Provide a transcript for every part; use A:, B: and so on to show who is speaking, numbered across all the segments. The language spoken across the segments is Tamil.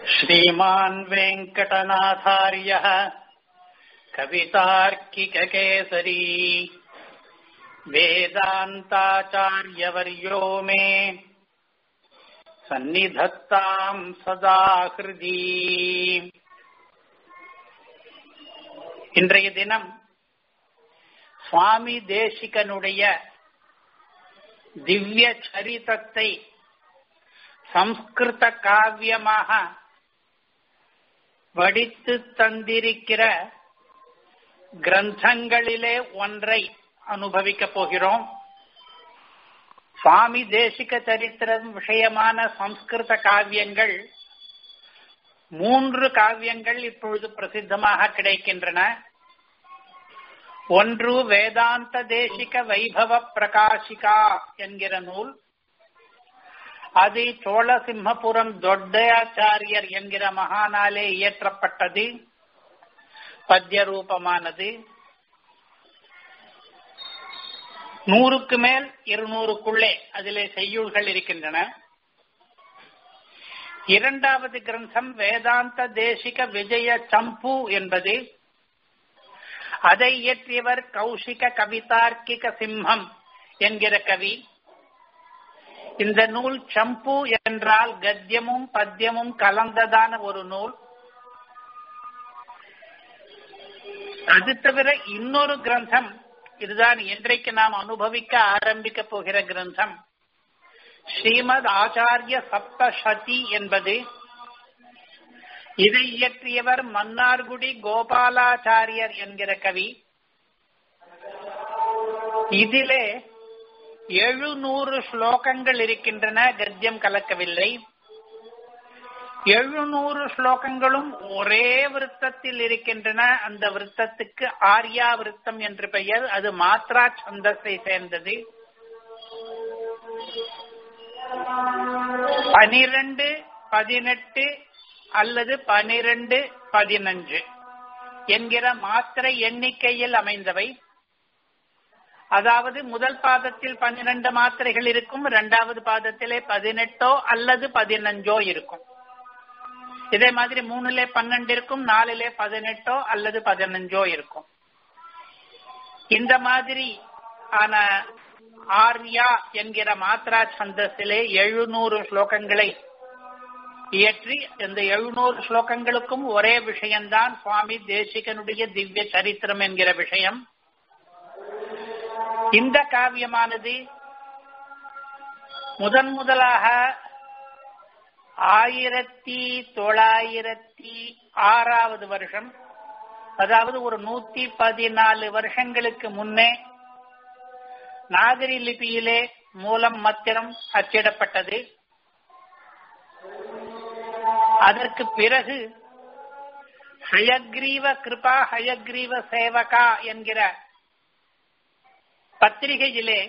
A: श्रीमान् वेङ्कटनाथार्यः कवितार्किककेसरी वेदान्ताचार्यवर्यो मे सन्निधत्ताम् सदा हृदि இன்றைய தினம் சுவாமி தேசிகனுடைய திவ்ய சரிதத்தை சம்ஸ்கிருத காவியமாக வடித்து தந்திருக்கிற கிரந்தங்களிலே ஒன்றை அனுபவிக்கப் போகிறோம் சுவாமி தேசிக சரித்திரம் விஷயமான சம்ஸ்கிருத காவியங்கள் மூன்று காவியங்கள் இப்பொழுது பிரசித்தமாக கிடைக்கின்றன ஒன்று வேதாந்த தேசிக வைபவ பிரகாசிகா என்கிற நூல் அது சோழசிம்மபுரம் தொட்டையாச்சாரியர் என்கிற மகானாலே இயற்றப்பட்டது பத்ய ரூபமானது நூறுக்கு மேல் இருநூறுக்குள்ளே அதிலே செய்யுள்கள் இருக்கின்றன இரண்டாவது கிரந்தம் வேதாந்த தேசிக விஜய சம்பு என்பது அதை இயற்றியவர் கௌஷிக கவிதார்க்கிக சிம்மம் என்கிற கவி இந்த நூல் சம்பு என்றால் கத்தியமும் பத்தியமும் கலந்ததான ஒரு நூல் அது தவிர இன்னொரு கிரந்தம் இதுதான் இன்றைக்கு நாம் அனுபவிக்க ஆரம்பிக்க போகிற கிரந்தம் ஸ்ரீமத் ஆச்சாரிய சப்தசதி என்பது இதை இயற்றியவர் மன்னார்குடி கோபாலாச்சாரியர் என்கிற கவி இதிலே எழுநூறு ஸ்லோகங்கள் இருக்கின்றன கத்தியம் கலக்கவில்லை எழுநூறு ஸ்லோகங்களும் ஒரே விருத்தத்தில் இருக்கின்றன அந்த விருத்தத்துக்கு ஆர்யா விருத்தம் என்று பெயர் அது மாத்ரா சந்தஸை சேர்ந்தது பனிரெண்டு பதினெட்டு அல்லது பனிரெண்டு பதினஞ்சு என்கிற மாத்திரை எண்ணிக்கையில் அமைந்தவை அதாவது முதல் பாதத்தில் பன்னிரண்டு மாத்திரைகள் இருக்கும் இரண்டாவது பாதத்திலே பதினெட்டோ அல்லது பதினஞ்சோ இருக்கும் இதே மாதிரி மூணுலே பன்னெண்டு இருக்கும் நாலுலே பதினெட்டோ அல்லது பதினஞ்சோ இருக்கும் இந்த மாதிரி ஆன ஆர்யா என்கிற மாத்ரா சந்தஸிலே எழுநூறு ஸ்லோகங்களை இயற்றி இந்த எழுநூறு ஸ்லோகங்களுக்கும் ஒரே விஷயம்தான் சுவாமி தேசிகனுடைய திவ்ய சரித்திரம் என்கிற விஷயம் இந்த காவியமானது முதன் முதலாக ஆயிரத்தி தொள்ளாயிரத்தி ஆறாவது வருஷம் அதாவது ஒரு நூத்தி பதினாலு வருஷங்களுக்கு முன்னே நாகரி லிபியிலே மூலம் மத்திரம் அச்சிடப்பட்டது அதற்கு பிறகு ஹயக்ரீவ கிருபா ஹயக்ரீவ சேவகா என்கிற பத்திரிகையிலே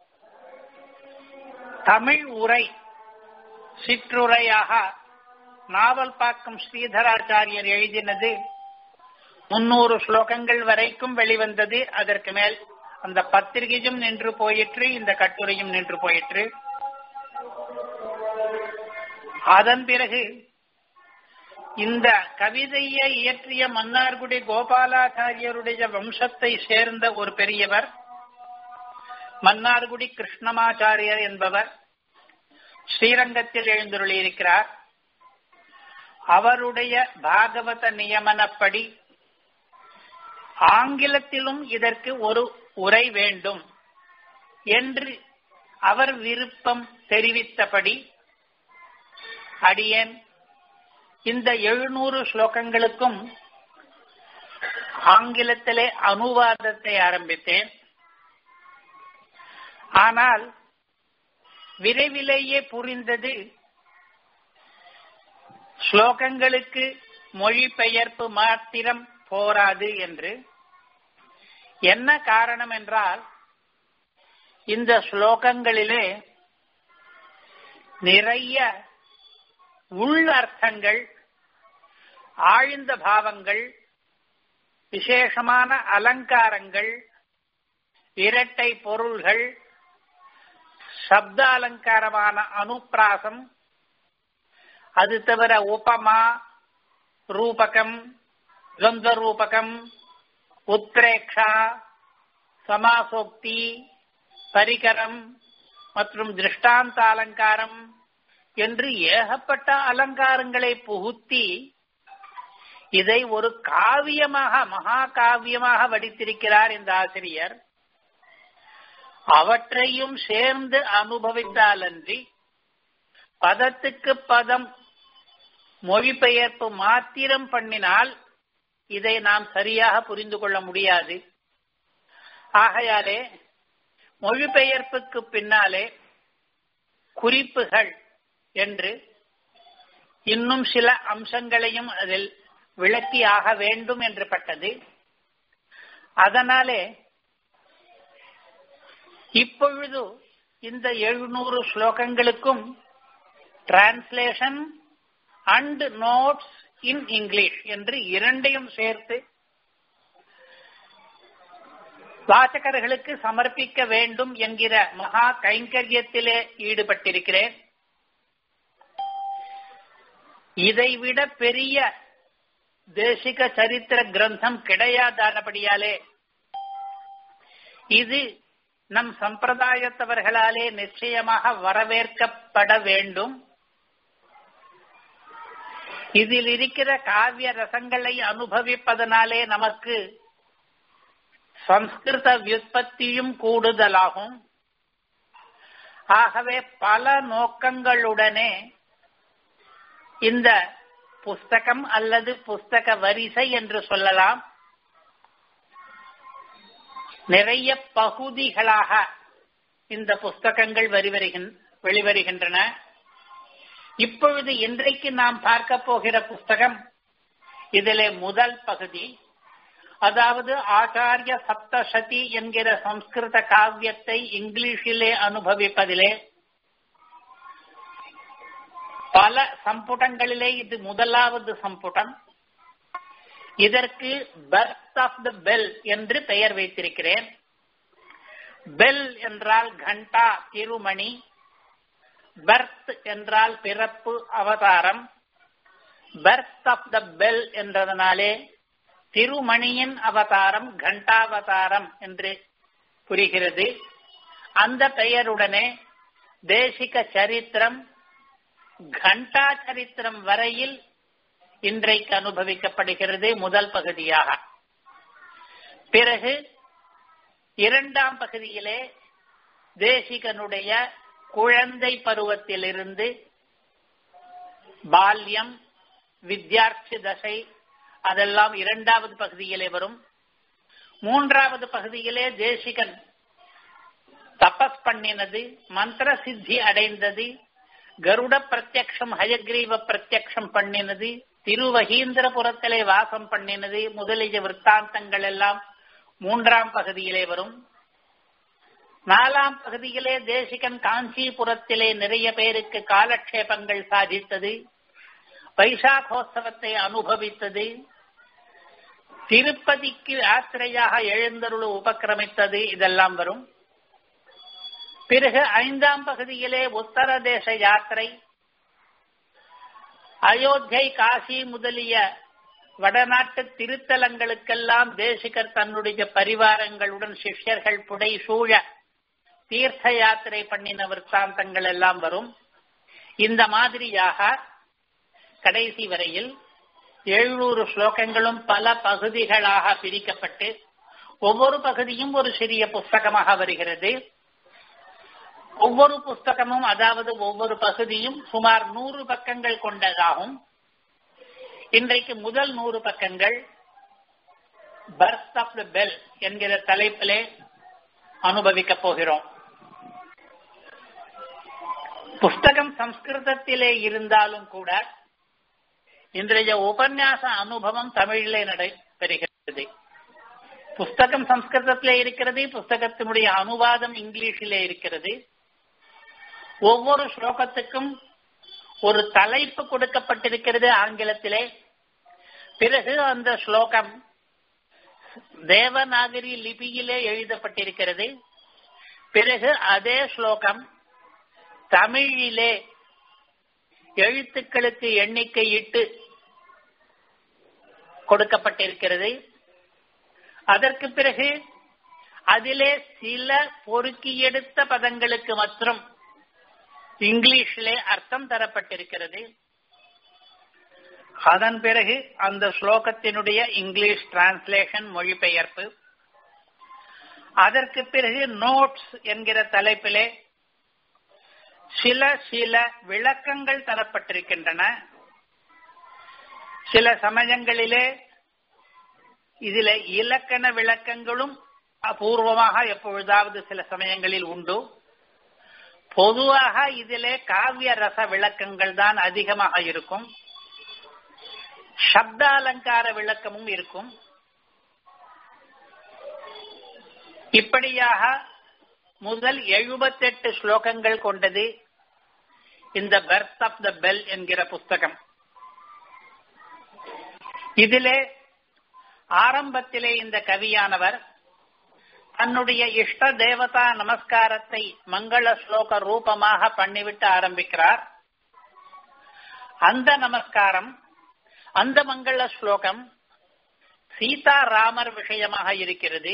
A: தமிழ் உரை சிற்றுரையாக நாவல் பாக்கம் ஸ்ரீதராச்சாரியர் எழுதினது முன்னூறு ஸ்லோகங்கள் வரைக்கும் வெளிவந்தது அதற்கு மேல் அந்த பத்திரிகையும் நின்று போயிற்று இந்த கட்டுரையும் நின்று போயிற்று அதன் பிறகு இந்த கவிதையை இயற்றிய மன்னார்குடி கோபாலாச்சாரியருடைய வம்சத்தை சேர்ந்த ஒரு பெரியவர் மன்னார்குடி கிருஷ்ணமாச்சாரியர் என்பவர் ஸ்ரீரங்கத்தில் எழுந்துள்ளிருக்கிறார் அவருடைய பாகவத நியமனப்படி ஆங்கிலத்திலும் இதற்கு ஒரு உரை வேண்டும் என்று அவர் விருப்பம் தெரிவித்தபடி அடியேன் இந்த எழுநூறு ஸ்லோகங்களுக்கும் ஆங்கிலத்திலே அனுவாதத்தை ஆரம்பித்தேன் ஆனால் விரைவிலேயே புரிந்தது ஸ்லோகங்களுக்கு மொழிபெயர்ப்பு மாத்திரம் போராது என்று என்ன காரணம் என்றால் இந்த ஸ்லோகங்களிலே நிறைய உள் அர்த்தங்கள் ஆழ்ந்த பாவங்கள் விசேஷமான அலங்காரங்கள் இரட்டை பொருள்கள் சப்த அலங்காரமான அனுப்பிராசம் அது தவிர உபமா ரூபகம் துவந்த ரூபகம் உத்ரேக்ஷா சமாசோக்தி பரிகரம் மற்றும் திருஷ்டாந்த அலங்காரம் என்று ஏகப்பட்ட அலங்காரங்களை புகுத்தி இதை ஒரு காவியமாக மகா காவியமாக வடித்திருக்கிறார் இந்த ஆசிரியர் அவற்றையும் சேர்ந்து அனுபவித்தாலன்றி பதத்துக்கு பதம் மொழிபெயர்ப்பு மாத்திரம் பண்ணினால் இதை நாம் சரியாக புரிந்து கொள்ள முடியாது ஆகையாலே மொழிபெயர்ப்புக்கு பின்னாலே குறிப்புகள் என்று இன்னும் சில அம்சங்களையும் அதில் விளக்கி ஆக வேண்டும் என்று பட்டது அதனாலே இப்பொழுது இந்த எழுநூறு ஸ்லோகங்களுக்கும் translation and notes in English என்று இரண்டையும் சேர்த்து வாசகர்களுக்கு சமர்ப்பிக்க வேண்டும் என்கிற மகா கைங்கரியத்திலே ஈடுபட்டிருக்கிறேன் இதைவிட பெரிய தேசிக சரித்திர கிரந்தம் கிடையாதானபடியாலே இது நம் சம்பிரதாயத்தவர்களாலே நிச்சயமாக வரவேற்கப்பட வேண்டும் இதில் இருக்கிற காவிய ரசங்களை அனுபவிப்பதனாலே நமக்கு சம்ஸ்கிருத வியுற்பத்தியும் கூடுதலாகும் ஆகவே பல நோக்கங்களுடனே இந்த புஸ்தகம் அல்லது புஸ்தக வரிசை என்று சொல்லலாம் நிறைய பகுதிகளாக இந்த புஸ்தகங்கள் வெளிவருகின்றன இப்பொழுது இன்றைக்கு நாம் பார்க்க போகிற புஸ்தகம் இதிலே முதல் பகுதி அதாவது ஆச்சாரிய சப்தசதி என்கிற சம்ஸ்கிருத காவியத்தை இங்கிலீஷிலே அனுபவிப்பதிலே பல சம்புடங்களிலே இது முதலாவது சம்புடம் இதற்கு பர்த் ஆஃப் த பெல் என்று பெயர் வைத்திருக்கிறேன் பெல் என்றால் கண்டா திருமணி பர்த் என்றால் பிறப்பு அவதாரம் பர்த் ஆஃப் த பெல் என்றதனாலே திருமணியின் அவதாரம் கண்டாவதாரம் என்று புரிகிறது அந்த பெயருடனே தேசிக சரித்திரம் கண்டா சரித்திரம் வரையில் இன்றைக்கு அனுபவிக்கப்படுகிறது முதல் பகுதியாக பிறகு இரண்டாம் பகுதியிலே தேசிகனுடைய குழந்தை பருவத்திலிருந்து பால்யம் வித்யார்த்தி தசை அதெல்லாம் இரண்டாவது பகுதியிலே வரும் மூன்றாவது பகுதியிலே தேசிகன் தபஸ் பண்ணினது மந்திர சித்தி அடைந்தது கருட பிரத்யக்ஷம் ஹயக்ரீவ பிரத்யக்ஷம் பண்ணினது திருவகீந்திரபுரத்திலே வாசம் பண்ணினது முதலிய விற்த்தாந்தங்கள் எல்லாம் மூன்றாம் பகுதியிலே வரும் நாலாம் பகுதியிலே தேசிகன் காஞ்சிபுரத்திலே நிறைய பேருக்கு காலக்ஷேபங்கள் சாதித்தது வைசாகோத்சவத்தை அனுபவித்தது திருப்பதிக்கு யாத்திரையாக எழுந்தருள் உபக்கிரமித்தது இதெல்லாம் வரும் பிறகு ஐந்தாம் பகுதியிலே உத்தரதேச யாத்திரை அயோத்தியை காசி முதலிய வடநாட்டு திருத்தலங்களுக்கெல்லாம் தேசிகர் தன்னுடைய பரிவாரங்களுடன் சிஷ்யர்கள் புடை சூழ தீர்த்த யாத்திரை பண்ணின விற்த்தாந்தங்கள் எல்லாம் வரும் இந்த மாதிரியாக கடைசி வரையில் எழுநூறு ஸ்லோகங்களும் பல பகுதிகளாக பிரிக்கப்பட்டு ஒவ்வொரு பகுதியும் ஒரு சிறிய புஸ்தகமாக வருகிறது ஒவ்வொரு புஸ்தகமும் அதாவது ஒவ்வொரு பகுதியும் சுமார் நூறு பக்கங்கள் கொண்டதாகும் இன்றைக்கு முதல் நூறு பக்கங்கள் பர்த் ஆஃப் த பெல் என்கிற தலைப்பிலே அனுபவிக்கப் போகிறோம் புஸ்தகம் சம்ஸ்கிருதத்திலே இருந்தாலும் கூட இன்றைய உபன்யாச அனுபவம் தமிழிலே நடைபெறுகிறது புஸ்தகம் சம்ஸ்கிருதத்திலே இருக்கிறது புஸ்தகத்தினுடைய அனுவாதம் இங்கிலீஷிலே இருக்கிறது ஒவ்வொரு ஸ்லோகத்துக்கும் ஒரு தலைப்பு கொடுக்கப்பட்டிருக்கிறது ஆங்கிலத்திலே பிறகு அந்த ஸ்லோகம் தேவநாகரி லிபியிலே எழுதப்பட்டிருக்கிறது பிறகு அதே ஸ்லோகம் தமிழிலே எழுத்துக்களுக்கு எண்ணிக்கை இட்டு கொடுக்கப்பட்டிருக்கிறது அதற்கு பிறகு அதிலே சில பொறுக்கி எடுத்த பதங்களுக்கு மற்றும் இங்கிலீஷிலே அர்த்தம் தரப்பட்டிருக்கிறது அதன் பிறகு அந்த ஸ்லோகத்தினுடைய இங்கிலீஷ் டிரான்ஸ்லேஷன் மொழிபெயர்ப்பு அதற்கு பிறகு நோட்ஸ் என்கிற தலைப்பிலே சில சில விளக்கங்கள் தரப்பட்டிருக்கின்றன சில சமயங்களிலே இதில இலக்கண விளக்கங்களும் அபூர்வமாக எப்பொழுதாவது சில சமயங்களில் உண்டு பொதுவாக இதிலே காவிய ரச விளக்கங்கள் தான் அதிகமாக இருக்கும் சப்த அலங்கார விளக்கமும் இருக்கும் இப்படியாக முதல் எழுபத்தெட்டு ஸ்லோகங்கள் கொண்டது இந்த பெர்த் ஆஃப் த பெல் என்கிற புஸ்தகம் இதிலே ஆரம்பத்திலே இந்த கவியானவர் தன்னுடைய இஷ்ட தேவதா நமஸ்காரத்தை மங்கள ஸ்லோக ரூபமாக பண்ணிவிட்டு ஆரம்பிக்கிறார் அந்த நமஸ்காரம் அந்த மங்கள ஸ்லோகம் சீதா ராமர் விஷயமாக இருக்கிறது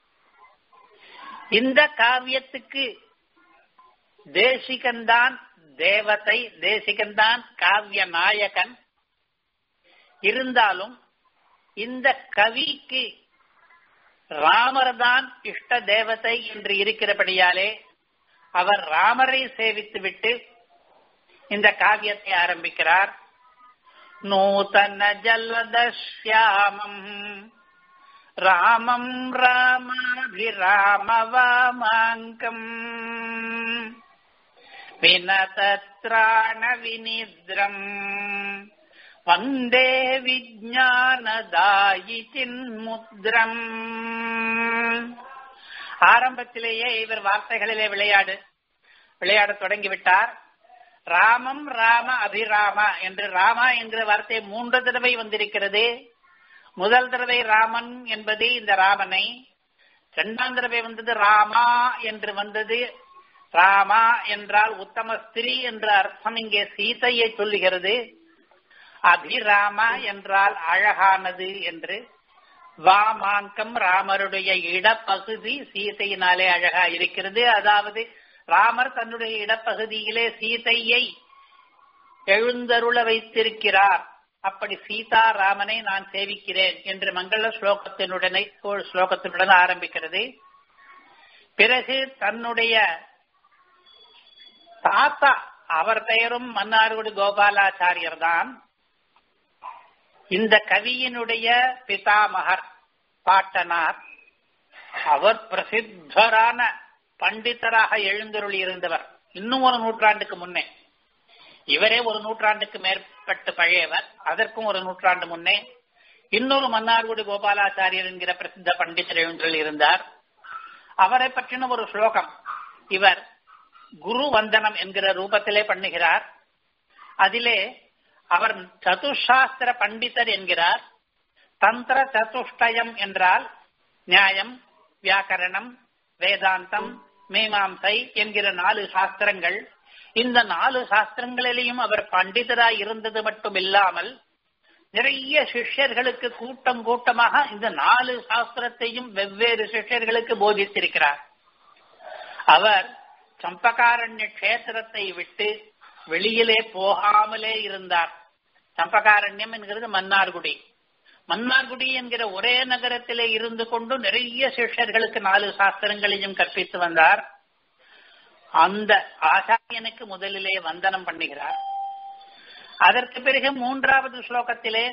A: இந்த காவியத்துக்கு தேசிகன்தான் தேவதை தேசிகன்தான் காவிய நாயகன் இருந்தாலும் இந்த கவிக்கு ராமர்தான் இஷ்ட தேவதை என்று இருக்கிறபடியாலே அவர் ராமரை சேவித்துவிட்டு இந்த காவியத்தை ஆரம்பிக்கிறார் நூதன ஜல்வதஸ்யாமம் ராமம் ராமாபிராமவாமாங்கம் வினதத்ராண வினித்ரம் வந்தே விஜானதாயி சின்முத்ரம் ஆரம்பத்திலேயே இவர் வார்த்தைகளிலே விளையாடு விளையாட தொடங்கிவிட்டார் ராமம் ராம அபிராம என்று ராமா என்கிற வார்த்தை மூன்று தடவை வந்திருக்கிறது முதல் தடவை ராமன் என்பது இந்த ராமனை இரண்டாம் தடவை வந்தது ராமா என்று வந்தது ராமா என்றால் உத்தம ஸ்திரீ என்ற அர்த்தம் இங்கே சீதையை சொல்லுகிறது அபிராமா என்றால் அழகானது என்று வாமாங்கம் ராமருடைய இடப்பகுதி சீதையினாலே அழகா இருக்கிறது அதாவது ராமர் தன்னுடைய இடப்பகுதியிலே சீதையை எழுந்தருள வைத்திருக்கிறார் அப்படி சீதா ராமனை நான் சேவிக்கிறேன் என்று மங்கள ஸ்லோகத்தினுடனே ஸ்லோகத்தினுடன் ஆரம்பிக்கிறது பிறகு தன்னுடைய தாத்தா அவர் பெயரும் மன்னார்குடி கோபாலாச்சாரியர் தான் இந்த கவியினுடைய பிதாமகர் பாட்டனார் அவர் பிரசித்தரான பண்டிதராக எழுந்தருளி இருந்தவர் இன்னும் ஒரு நூற்றாண்டுக்கு முன்னே இவரே ஒரு நூற்றாண்டுக்கு மேற்பட்டு பழையவர் அதற்கும் ஒரு நூற்றாண்டு முன்னே இன்னொரு மன்னார்குடி கோபாலாச்சாரியர் என்கிற பிரசித்த பண்டிதர் எழுந்தருளி இருந்தார் அவரை பற்றின ஒரு ஸ்லோகம் இவர் குரு வந்தனம் என்கிற ரூபத்திலே பண்ணுகிறார் அதிலே அவர் சதுசாஸ்திர பண்டிதர் என்கிறார் தந்திர சதுஷ்டயம் என்றால் நியாயம் வியாக்கரணம் வேதாந்தம் மீமாம்சை என்கிற நாலு சாஸ்திரங்கள் இந்த நாலு சாஸ்திரங்களிலேயும் அவர் பண்டிதராய் இருந்தது மட்டும் இல்லாமல் நிறைய சிஷ்யர்களுக்கு கூட்டம் கூட்டமாக இந்த நாலு சாஸ்திரத்தையும் வெவ்வேறு சிஷ்யர்களுக்கு போதித்திருக்கிறார் அவர் சம்பகாரண்ய கஷேத்திரத்தை விட்டு வெளியிலே போகாமலே இருந்தார் சம்பகாரண்யம் என்கிறது மன்னார்குடி மன்னார்குடி என்கிற ஒரே நகரத்திலே இருந்து கொண்டு நிறைய சிஷ்யர்களுக்கு நாலு சாஸ்திரங்களையும் கற்பித்து வந்தார் அந்த ஆச்சாரியனுக்கு முதலிலே வந்தனம் பண்ணுகிறார் அதற்கு பிறகு மூன்றாவது ஸ்லோகத்திலே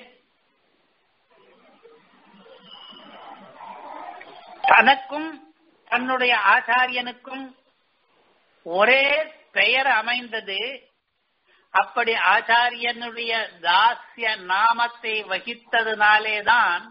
A: தனக்கும் தன்னுடைய ஆச்சாரியனுக்கும் ஒரே பெயர் அமைந்தது அப்படி ஆச்சாரியனுடைய தாசிய நாமத்தை வகித்ததுனாலேதான்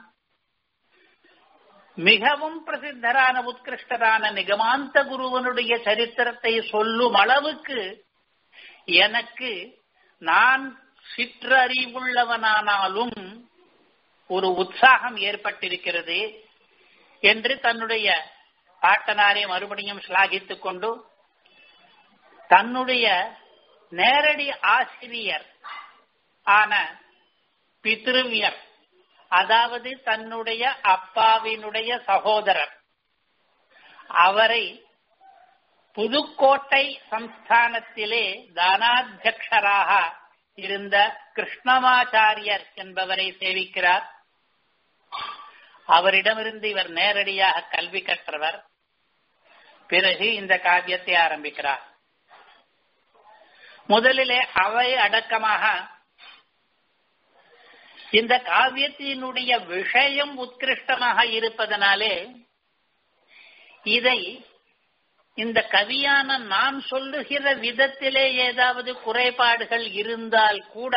A: மிகவும் பிரசித்தரான உத்கிருஷ்டரான நிகமாந்த குருவனுடைய சரித்திரத்தை சொல்லும் அளவுக்கு எனக்கு நான் சிற்றறிவுள்ளவனானாலும் ஒரு உற்சாகம் ஏற்பட்டிருக்கிறது என்று தன்னுடைய பாட்டனாரை மறுபடியும் சிலாகித்துக் கொண்டு தன்னுடைய நேரடி ஆசிரியர் ஆன பித்ருவியர் அதாவது தன்னுடைய அப்பாவினுடைய சகோதரர் அவரை புதுக்கோட்டை சம்ஸ்தானத்திலே தானாத்தியக்ஷராக இருந்த கிருஷ்ணமாச்சாரியர் என்பவரை சேவிக்கிறார் அவரிடமிருந்து இவர் நேரடியாக கல்வி கற்றவர் பிறகு இந்த காவியத்தை ஆரம்பிக்கிறார் முதலிலே அவை அடக்கமாக இந்த காவியத்தினுடைய விஷயம் உத்கிருஷ்டமாக இருப்பதனாலே இதை இந்த கவியான நான் சொல்லுகிற விதத்திலே ஏதாவது குறைபாடுகள் இருந்தால் கூட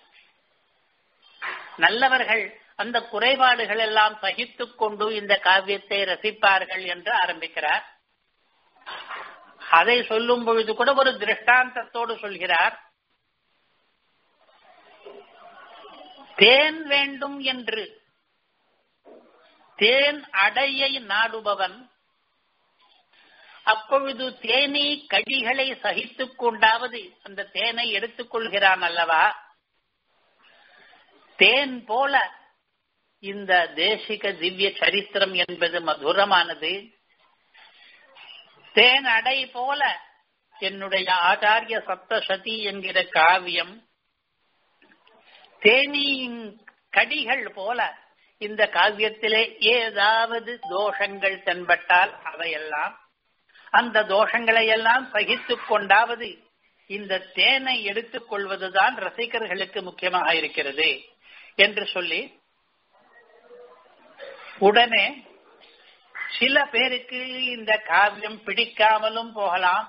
A: நல்லவர்கள் அந்த குறைபாடுகள் எல்லாம் சகித்துக் கொண்டு இந்த காவியத்தை ரசிப்பார்கள் என்று ஆரம்பிக்கிறார் அதை சொல்லும் பொழுது கூட ஒரு திருஷ்டாந்தத்தோடு சொல்கிறார் தேன் வேண்டும் என்று தேன் அடையை நாடுபவன் அப்பொழுது தேனீ கடிகளை சகித்துக் கொண்டாவது அந்த தேனை எடுத்துக் கொள்கிறான் அல்லவா தேன் போல இந்த தேசிக திவ்ய சரித்திரம் என்பது மதுரமானது தேன் அடை போல என்னுடைய ஆச்சாரிய சப்தசதி என்கிற காவியம் தேனியின் கடிகள் போல இந்த காவியத்திலே ஏதாவது தோஷங்கள் தென்பட்டால் அவையெல்லாம் அந்த தோஷங்களை எல்லாம் சகித்துக் கொண்டாவது இந்த தேனை எடுத்துக் கொள்வதுதான் ரசிகர்களுக்கு முக்கியமாக இருக்கிறது என்று சொல்லி உடனே சில பேருக்கு இந்த காவியம் பிடிக்காமலும் போகலாம்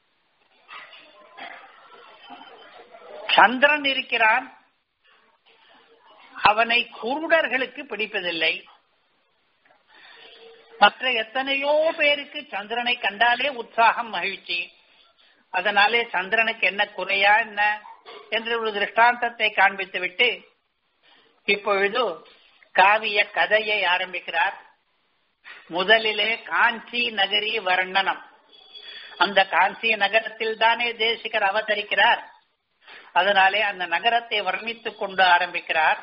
A: சந்திரன் இருக்கிறான் அவனை குருடர்களுக்கு பிடிப்பதில்லை மற்ற எத்தனையோ பேருக்கு சந்திரனை கண்டாலே உற்சாகம் மகிழ்ச்சி அதனாலே சந்திரனுக்கு என்ன குறையா என்ன என்று ஒரு திருஷ்டாந்தத்தை காண்பித்து விட்டு இப்பொழுது காவிய கதையை ஆரம்பிக்கிறார் முதலிலே காஞ்சி நகரி வர்ணனம் அந்த காஞ்சி நகரத்தில் தானே தேசிகர் அவதரிக்கிறார் அதனாலே அந்த நகரத்தை வர்ணித்துக் கொண்டு ஆரம்பிக்கிறார்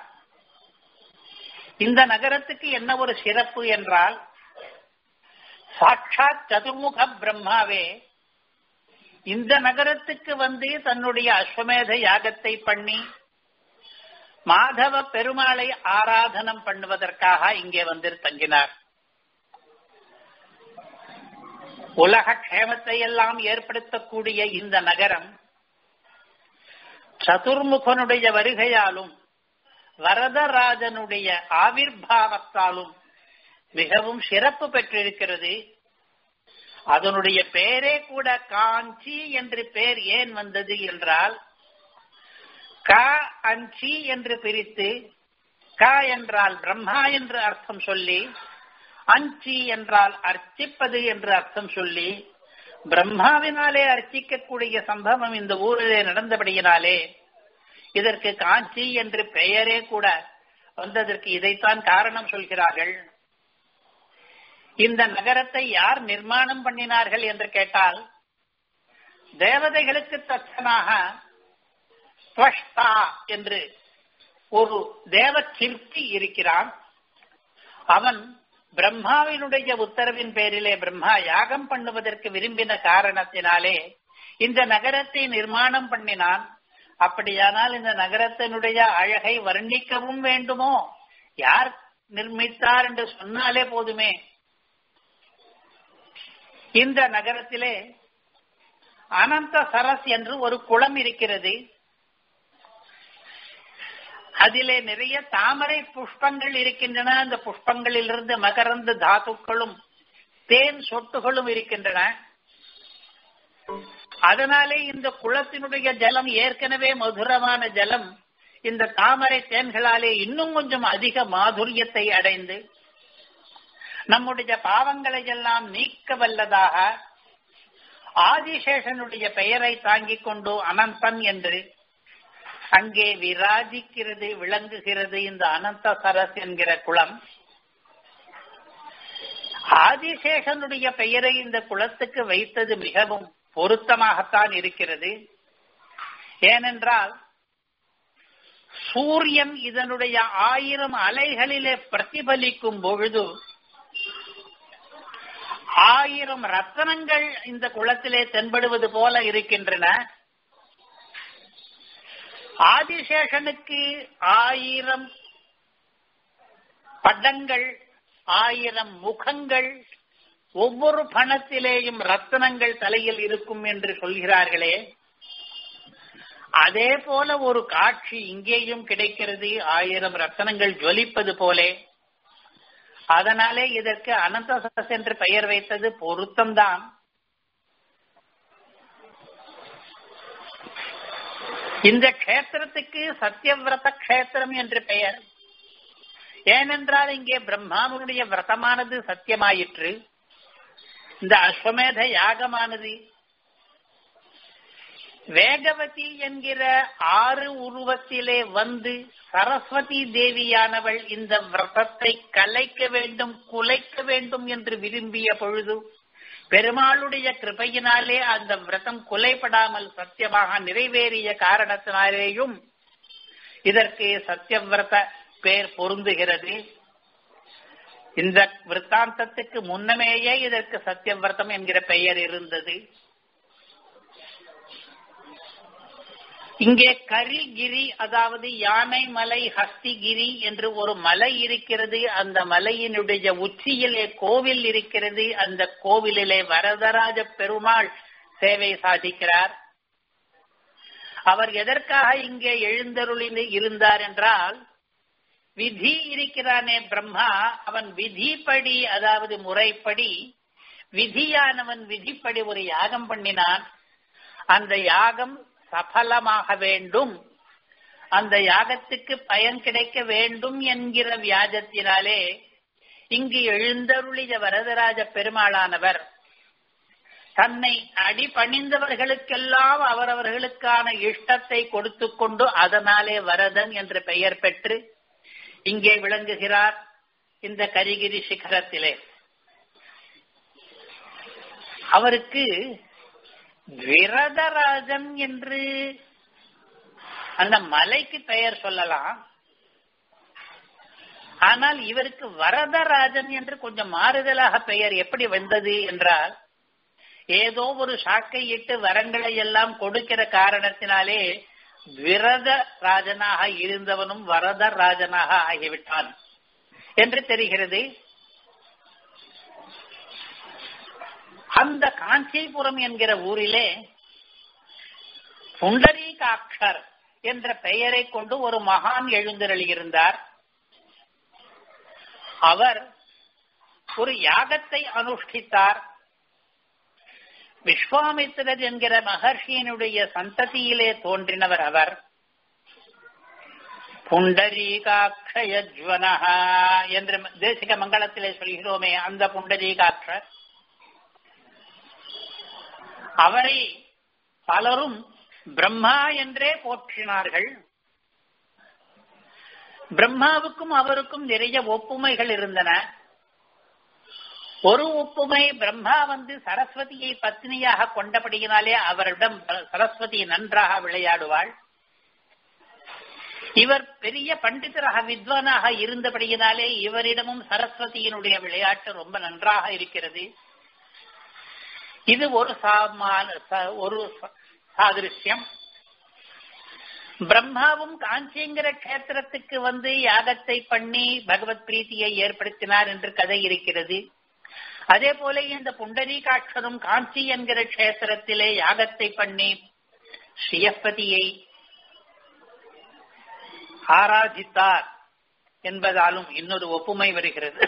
A: இந்த நகரத்துக்கு என்ன ஒரு சிறப்பு என்றால் சாட்சாத் சதுர்முக பிரம்மாவே இந்த நகரத்துக்கு வந்து தன்னுடைய அஸ்வமேத யாகத்தை பண்ணி மாதவ பெருமாளை ஆராதனம் பண்ணுவதற்காக இங்கே வந்து தங்கினார் உலக க்ஷேமத்தை எல்லாம் ஏற்படுத்தக்கூடிய இந்த நகரம் சதுர்முகனுடைய வருகையாலும் வரதராஜனுடைய ஆவிர்வாவத்தாலும் மிகவும் சிறப்பு பெற்றிருக்கிறது அதனுடைய பெயரே கூட காஞ்சி என்று பெயர் ஏன் வந்தது என்றால் க அஞ்சி என்று பிரித்து க என்றால் பிரம்மா என்று அர்த்தம் சொல்லி அஞ்சி என்றால் அர்ச்சிப்பது என்று அர்த்தம் சொல்லி பிரம்மாவினாலே அர்ச்சிக்கக்கூடிய சம்பவம் இந்த ஊரிலே நடந்தபடியினாலே இதற்கு காஞ்சி என்று பெயரே கூட வந்ததற்கு இதைத்தான் காரணம் சொல்கிறார்கள் இந்த நகரத்தை யார் நிர்மாணம் பண்ணினார்கள் என்று கேட்டால் தேவதைகளுக்கு தச்சனாக ஸ்வஷ்டா என்று ஒரு தேவ சிற்பி இருக்கிறான் அவன் பிரம்மாவினுடைய உத்தரவின் பேரிலே பிரம்மா யாகம் பண்ணுவதற்கு விரும்பின காரணத்தினாலே இந்த நகரத்தை நிர்மாணம் பண்ணினான் அப்படியானால் இந்த நகரத்தினுடைய அழகை வர்ணிக்கவும் வேண்டுமோ யார் நிர்மித்தார் என்று சொன்னாலே போதுமே இந்த நகரத்திலே அனந்த சரஸ் என்று ஒரு குளம் இருக்கிறது அதிலே நிறைய தாமரை புஷ்பங்கள் இருக்கின்றன அந்த புஷ்பங்களிலிருந்து மகரந்த தாத்துக்களும் தேன் சொட்டுகளும் இருக்கின்றன அதனாலே இந்த குளத்தினுடைய ஜலம் ஏற்கனவே மதுரமான ஜலம் இந்த தாமரை தேன்களாலே இன்னும் கொஞ்சம் அதிக மாதுரியத்தை அடைந்து நம்முடைய பாவங்களை எல்லாம் நீக்க வல்லதாக ஆதிசேஷனுடைய பெயரை தாங்கிக் கொண்டு அனந்தன் என்று அங்கே விராஜிக்கிறது விளங்குகிறது இந்த அனந்த சரஸ் என்கிற குளம் ஆதிசேஷனுடைய பெயரை இந்த குளத்துக்கு வைத்தது மிகவும் பொருத்தமாகத்தான் இருக்கிறது ஏனென்றால் சூரியன் இதனுடைய ஆயிரம் அலைகளிலே பிரதிபலிக்கும் பொழுது ஆயிரம் ரத்தனங்கள் இந்த குளத்திலே தென்படுவது போல இருக்கின்றன ஆதிசேஷனுக்கு ஆயிரம் படங்கள் ஆயிரம் முகங்கள் ஒவ்வொரு பணத்திலேயும் ரத்தனங்கள் தலையில் இருக்கும் என்று சொல்கிறார்களே அதே போல ஒரு காட்சி இங்கேயும் கிடைக்கிறது ஆயிரம் ரத்தனங்கள் ஜொலிப்பது போலே அதனாலே இதற்கு அனந்தசஸ் என்று பெயர் வைத்தது பொருத்தம்தான் இந்த கஷேத்திரத்துக்கு சத்தியவிரத கஷேத்திரம் என்று பெயர் ஏனென்றால் இங்கே பிரம்மாவனுடைய விரதமானது சத்தியமாயிற்று இந்த அஸ்வமேத யாகமானது வேகவதி என்கிற ஆறு உருவத்திலே வந்து சரஸ்வதி தேவியானவள் இந்த விரதத்தை கலைக்க வேண்டும் குலைக்க வேண்டும் என்று விரும்பிய பொழுது பெருமாளுடைய கிருபையினாலே அந்த விரதம் குலைப்படாமல் சத்தியமாக நிறைவேறிய காரணத்தினாலேயும் இதற்கு சத்தியவிரத பேர் பொருந்துகிறது இந்த விற்த்தாந்தத்துக்கு முன்னமேயே இதற்கு சத்தியவிரதம் என்கிற பெயர் இருந்தது இங்கே கரிகிரி அதாவது யானை மலை ஹஸ்திகிரி என்று ஒரு மலை இருக்கிறது அந்த மலையினுடைய உச்சியிலே கோவில் இருக்கிறது அந்த கோவிலிலே வரதராஜ பெருமாள் சேவை சாதிக்கிறார் அவர் எதற்காக இங்கே எழுந்தருளி இருந்தார் என்றால் விதி இருக்கிறானே பிரம்மா அவன் விதிப்படி அதாவது முறைப்படி விதியானவன் விதிப்படி ஒரு யாகம் பண்ணினான் அந்த யாகம் சபலமாக வேண்டும் அந்த யாகத்துக்கு பயன் கிடைக்க வேண்டும் என்கிற வியாஜத்தினாலே இங்கு எழுந்தருளிய வரதராஜ பெருமாளானவர் தன்னை அடிபணிந்தவர்களுக்கெல்லாம் அவரவர்களுக்கான இஷ்டத்தை கொடுத்து கொண்டு அதனாலே வரதன் என்று பெயர் பெற்று இங்கே விளங்குகிறார் இந்த கரிகிரி சிகரத்திலே அவருக்கு விரதராஜன் என்று அந்த மலைக்கு பெயர் சொல்லலாம் ஆனால் இவருக்கு வரதராஜன் என்று கொஞ்சம் மாறுதலாக பெயர் எப்படி வந்தது என்றால் ஏதோ ஒரு சாக்கை இட்டு வரங்களை எல்லாம் கொடுக்கிற காரணத்தினாலே விரத ராஜனாக இருந்தவனும் வரத ராஜனாக ஆகிவிட்டான் என்று தெரிகிறது அந்த காஞ்சிபுரம் என்கிற ஊரிலே புண்டரீகாட்சர் என்ற பெயரை கொண்டு ஒரு மகான் எழுந்தருளியிருந்தார் அவர் ஒரு யாகத்தை அனுஷ்டித்தார் விஸ்வாமித்திரர் என்கிற மகர்ஷியினுடைய சந்ததியிலே தோன்றினவர் அவர் புண்டரீகாட்சயஜ்வனஹா என்று தேசிக மங்களத்திலே சொல்கிறோமே அந்த புண்டரீகாட்சர் அவரை பலரும் பிரம்மா என்றே போற்றினார்கள் பிரம்மாவுக்கும் அவருக்கும் நிறைய ஒப்புமைகள் இருந்தன ஒரு ஒப்புமை பிரம்மா வந்து சரஸ்வதியை பத்னியாக கொண்டபடியினாலே அவரிடம் சரஸ்வதி நன்றாக விளையாடுவாள் இவர் பெரிய பண்டிதராக வித்வானாக இருந்தபடியினாலே இவரிடமும் சரஸ்வதியினுடைய விளையாட்டு ரொம்ப நன்றாக இருக்கிறது இது ஒரு ஒரு சாதிருஷ்யம் பிரம்மாவும் காஞ்சிங்கிற கஷேத்திரத்துக்கு வந்து யாகத்தை பண்ணி பகவத் பிரீத்தியை ஏற்படுத்தினார் என்று கதை இருக்கிறது அதே போல இந்த புண்டரீகாட்சரும் காஞ்சி என்கிற கஷேத்திரத்திலே யாகத்தை பண்ணி ஸ்ரீயப்பதியை ஆராதித்தார் என்பதாலும் இன்னொரு ஒப்புமை வருகிறது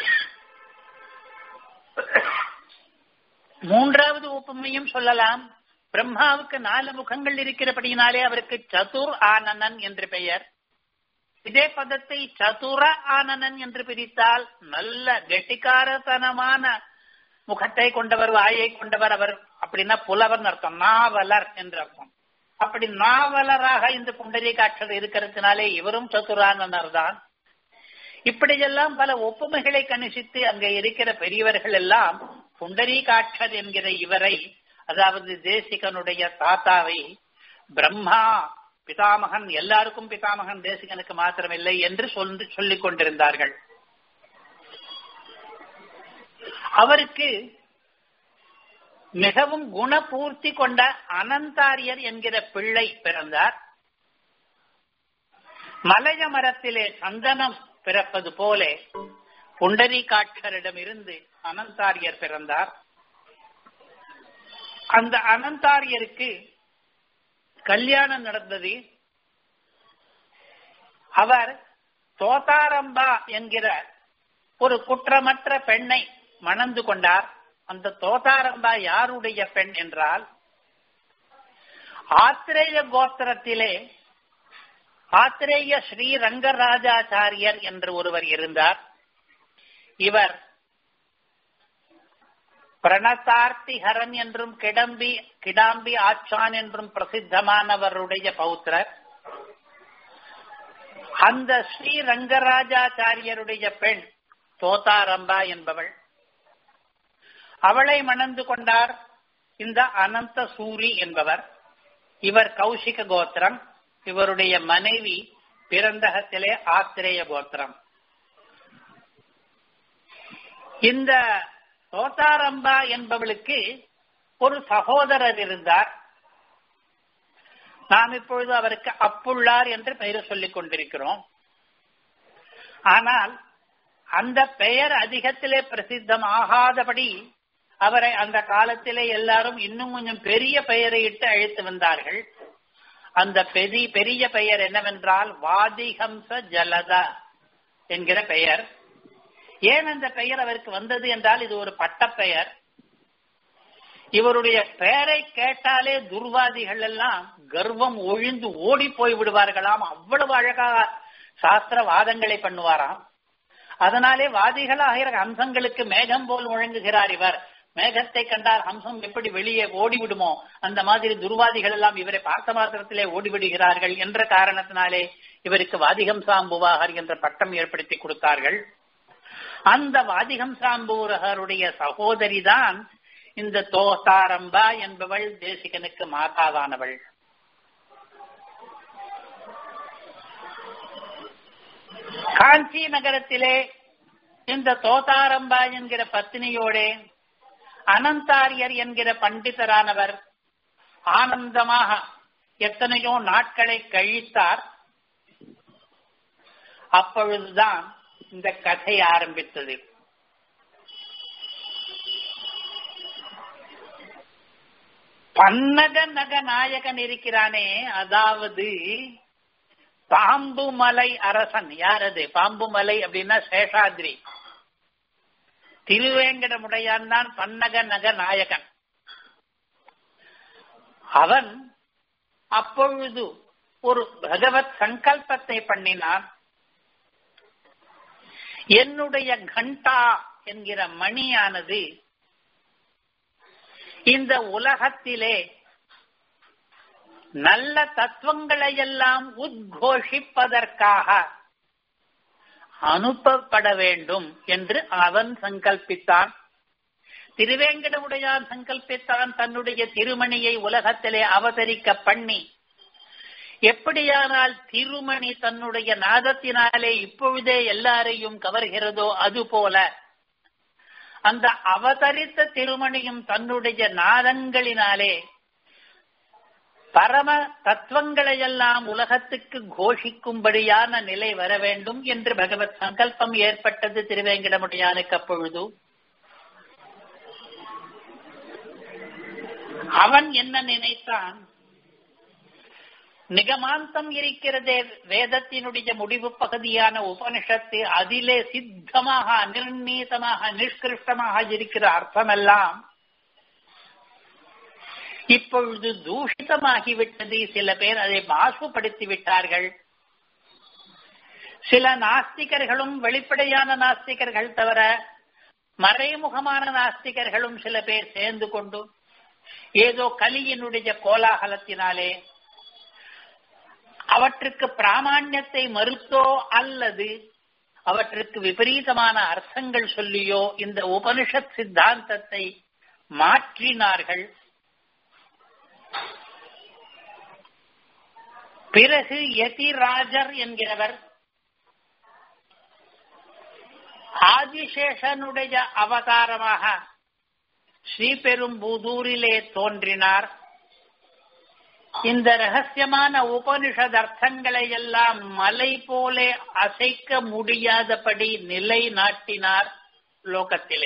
A: மூன்றாவது ஒப்புமையும் சொல்லலாம் பிரம்மாவுக்கு நாலு முகங்கள் இருக்கிறபடியினாலே அவருக்கு சதுர் ஆனனன் என்று பெயர் இதே பதத்தை சதுர ஆனனன் என்று பிரித்தால் நல்ல கெட்டிக்காரத்தனமான முகத்தை கொண்டவர் வாயை கொண்டவர் அவர் அப்படின்னா புலவர் அர்த்தம் நாவலர் என்று அர்த்தம் அப்படி நாவலராக இந்த புண்டரீகாட்சர் இருக்கிறதுனாலே இவரும் சதுரானனர் தான் இப்படியெல்லாம் பல ஒப்புமைகளை கணிசித்து அங்கே இருக்கிற பெரியவர்கள் எல்லாம் புண்டரீகாட்சர் என்கிற இவரை அதாவது தேசிகனுடைய தாத்தாவை பிரம்மா பிதாமகன் எல்லாருக்கும் பிதாமகன் தேசிகனுக்கு மாத்திரமில்லை என்று சொல்லி சொல்லிக் கொண்டிருந்தார்கள் அவருக்கு மிகவும் குணபூர்த்தி கொண்ட அனந்தாரியர் என்கிற பிள்ளை பிறந்தார் மலைய மரத்திலே சந்தனம் பிறப்பது போல புண்டரி காட்சரிடமிருந்து அனந்தாரியர் பிறந்தார் அந்த அனந்தாரியருக்கு கல்யாணம் நடந்தது அவர் தோதாரம்பா என்கிற ஒரு குற்றமற்ற பெண்ணை மணந்து கொண்டார் அந்த தோதாரம்பா யாருடைய பெண் என்றால் ஆத்திரேய கோத்திரத்திலே ஆத்திரேய ஸ்ரீ ரங்கராஜாச்சாரியர் என்று ஒருவர் இருந்தார் இவர் பிரணதார்த்திஹரன் என்றும் கிடம்பி கிடாம்பி ஆச்சான் என்றும் பிரசித்தமானவருடைய பௌத்திரர் அந்த ஸ்ரீ ரங்கராஜாச்சாரியருடைய பெண் தோதாரம்பா என்பவள் அவளை மணந்து கொண்டார் இந்த அனந்த சூரி என்பவர் இவர் கௌஷிக கோத்திரம் இவருடைய மனைவி பிறந்தகத்திலே ஆத்திரேய கோத்திரம் இந்த தோத்தாரம்பா என்பவளுக்கு ஒரு சகோதரர் இருந்தார் நாம் இப்பொழுது அவருக்கு அப்புள்ளார் என்று பெயர் சொல்லிக் கொண்டிருக்கிறோம் ஆனால் அந்த பெயர் அதிகத்திலே பிரசித்தம் ஆகாதபடி அவரை அந்த காலத்திலே எல்லாரும் இன்னும் கொஞ்சம் பெரிய பெயரை இட்டு அழைத்து வந்தார்கள் அந்த பெரிய பெரிய பெயர் என்னவென்றால் வாதிகம்ச ஜலத என்கிற பெயர் ஏன் அந்த பெயர் அவருக்கு வந்தது என்றால் இது ஒரு பட்டப்பெயர் இவருடைய பெயரை கேட்டாலே துர்வாதிகள் எல்லாம் கர்வம் ஒழிந்து ஓடி போய் விடுவார்களாம் அவ்வளவு அழகாக சாஸ்திர வாதங்களை பண்ணுவாராம் அதனாலே வாதிகளாகிற ஹம்சங்களுக்கு மேகம் போல் முழங்குகிறார் இவர் மேகத்தை கண்டால் ஹம்சம் எப்படி வெளியே ஓடிவிடுமோ அந்த மாதிரி துர்வாதிகள் எல்லாம் இவரை பார்த்த மாத்திரத்திலே ஓடிவிடுகிறார்கள் என்ற காரணத்தினாலே இவருக்கு வாதிகம் சாம்புவாகர் என்ற பட்டம் ஏற்படுத்தி கொடுத்தார்கள் அந்த வாதிகம் சாம்பூரகருடைய சகோதரி தான் இந்த தோசாரம்பா என்பவள் தேசிகனுக்கு மாதாவானவள் காஞ்சி நகரத்திலே இந்த தோதாரம்பா என்கிற பத்தினியோடே அனந்தாரியர் என்கிற பண்டிதரானவர் ஆனந்தமாக எத்தனையோ நாட்களை கழித்தார் அப்பொழுதுதான் இந்த கதை ஆரம்பித்தது பன்னக நக நாயகன் இருக்கிறானே அதாவது பாம்புமலை அரசன் யார் அது பாம்புமலை அப்படின்னா சேஷாத்ரி திருவேங்கடமுடையான் தான் பன்னக நக நாயகன் அவன் அப்பொழுது ஒரு பகவத் சங்கல்பத்தை பண்ணினான் என்னுடைய கண்டா என்கிற மணியானது இந்த உலகத்திலே நல்ல தத்துவங்களை எல்லாம் உத்கோஷிப்பதற்காக அனுப்பப்பட வேண்டும் என்று அவன் சங்கல்பித்தான் திருவேங்கடமுடையான் சங்கல்பித்தான் தன்னுடைய திருமணியை உலகத்திலே அவதரிக்க பண்ணி எப்படியானால் திருமணி தன்னுடைய நாதத்தினாலே இப்பொழுதே எல்லாரையும் கவர்கிறதோ அதுபோல அந்த அவதரித்த திருமணியும் தன்னுடைய நாதங்களினாலே பரம தத்துவங்களை எல்லாம் உலகத்துக்கு கோஷிக்கும்படியான நிலை வர வேண்டும் என்று பகவத் சங்கல்பம் ஏற்பட்டது திருவேங்கடமுடியானுக்கு அப்பொழுது அவன் என்ன நினைத்தான் நிகமாந்தம் இருக்கிறதே வேதத்தினுடைய முடிவு பகுதியான உபனிஷத்து அதிலே சித்தமாக நிர்ணீதமாக நிஷ்கிருஷ்டமாக இருக்கிற அர்த்தமெல்லாம் இப்பொழுது தூஷிதமாகிவிட்டது சில பேர் அதை மாசுபடுத்தி விட்டார்கள் சில நாஸ்திகர்களும் வெளிப்படையான நாஸ்திகர்கள் தவிர மறைமுகமான நாஸ்திகர்களும் சில பேர் சேர்ந்து கொண்டு ஏதோ கலியினுடைய கோலாகலத்தினாலே அவற்றுக்கு பிராமான்யத்தை மறுத்தோ அல்லது அவற்றுக்கு விபரீதமான அர்த்தங்கள் சொல்லியோ இந்த உபனிஷத் சித்தாந்தத்தை மாற்றினார்கள் பிறகு யதிராஜர் என்கிறவர் ஆதிசேஷனுடைய அவதாரமாக ஸ்ரீபெரும்புதூரிலே தோன்றினார் இந்த ரகசியமான உபனிஷத் அர்த்தங்களை எல்லாம் மலை போலே அசைக்க முடியாதபடி நிலை நாட்டினார் லோகத்திலே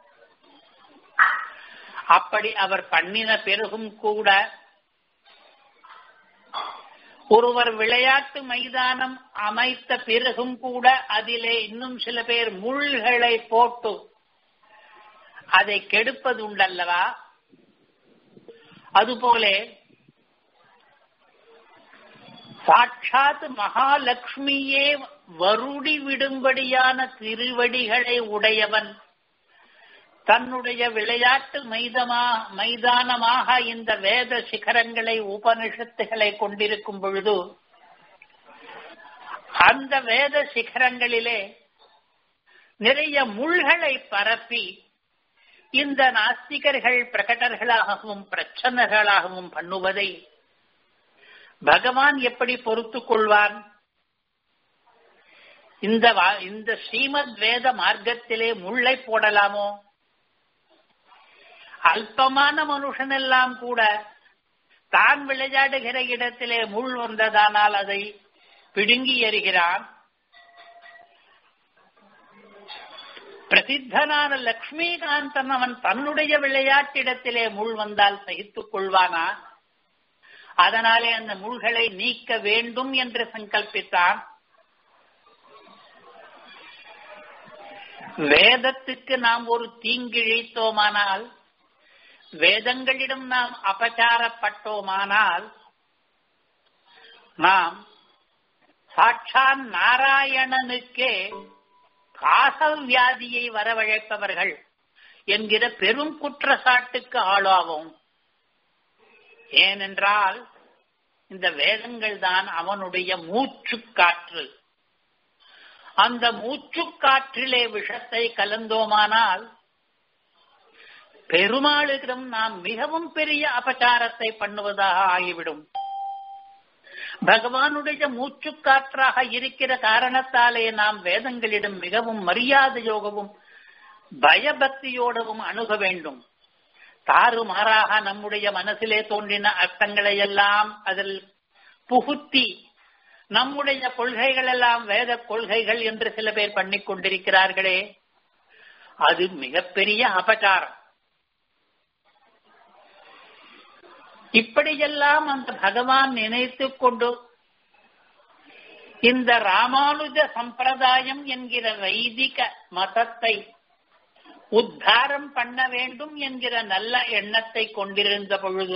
A: அப்படி அவர் பண்ணின பிறகும் கூட ஒருவர் விளையாட்டு மைதானம் அமைத்த பிறகும் கூட அதிலே இன்னும் சில பேர் முள்களை போட்டு அதை கெடுப்பது உண்டல்லவா அதுபோலே சாட்சாத் மகாலட்சுமியே வருடி விடும்படியான திருவடிகளை உடையவன் தன்னுடைய விளையாட்டு மைதமா மைதானமாக இந்த வேத சிகரங்களை உபனிஷத்துகளை கொண்டிருக்கும் பொழுது அந்த வேத சிகரங்களிலே நிறைய முள்களை பரப்பி இந்த நாஸ்திகர்கள் பிரகடர்களாகவும் பிரச்சனைகளாகவும் பண்ணுவதை பகவான் எப்படி பொறுத்துக் கொள்வான் இந்த இந்த ஸ்ரீமத் வேத மார்க்கத்திலே முள்ளை போடலாமோ அல்பமான மனுஷனெல்லாம் கூட தான் விளையாடுகிற இடத்திலே முள் வந்ததானால் அதை பிடுங்கி எறிகிறான் பிரசித்தனான லக்ஷ்மிகாந்தன் அவன் தன்னுடைய விளையாட்டிடத்திலே முள் வந்தால் சகித்துக் கொள்வானா அதனாலே அந்த முள்களை நீக்க வேண்டும் என்று சங்கல்பித்தான் வேதத்துக்கு நாம் ஒரு தீங்கிழைத்தோமானால் வேதங்களிடம் நாம் அபச்சாரப்பட்டோமானால் நாம் சாட்சான் நாராயணனுக்கே காசல் வியாதியை வரவழைப்பவர்கள் என்கிற பெரும் குற்றச்சாட்டுக்கு ஆளாவோம் ஏனென்றால் இந்த வேதங்கள் தான் அவனுடைய மூச்சு காற்று அந்த மூச்சு காற்றிலே விஷத்தை கலந்தோமானால் பெருமாளிடம் நாம் மிகவும் பெரிய அபச்சாரத்தை பண்ணுவதாக ஆகிவிடும் பகவானுடைய மூச்சு காற்றாக இருக்கிற காரணத்தாலே நாம் வேதங்களிடம் மிகவும் மரியாதையோகவும் பயபக்தியோடவும் அணுக வேண்டும் தாறுமாறாக நம்முடைய மனசிலே தோன்றின அர்த்தங்களை எல்லாம் அதில் புகுத்தி நம்முடைய கொள்கைகள் எல்லாம் வேத கொள்கைகள் என்று சில பேர் பண்ணிக் கொண்டிருக்கிறார்களே அது மிகப்பெரிய அபச்சாரம் இப்படியெல்லாம் அந்த பகவான் நினைத்துக் கொண்டு இந்த ராமானுஜ சம்பிரதாயம் என்கிற வைதிக மதத்தை உத்தாரம் பண்ண வேண்டும் என்கிற நல்ல எண்ணத்தை கொண்டிருந்த பொழுது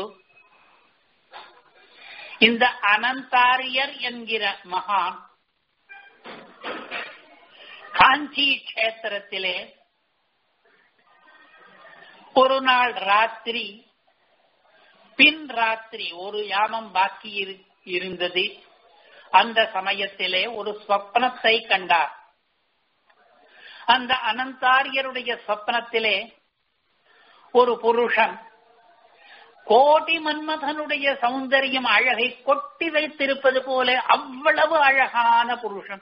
A: இந்த அனந்தாரியர் என்கிற மகான் காஞ்சி கஷேத்திரத்திலே ஒரு நாள் ராத்திரி பின் ராத்திரி ஒரு யாமம் பாக்கி இருந்தது அந்த சமயத்திலே ஒரு ஸ்வப்னத்தை கண்டார் அந்த அனந்தாரியருடைய சொப்னத்திலே ஒரு புருஷன் கோடி மன்மதனுடைய சௌந்தரியம் அழகை கொட்டி வைத்திருப்பது போல அவ்வளவு அழகான புருஷன்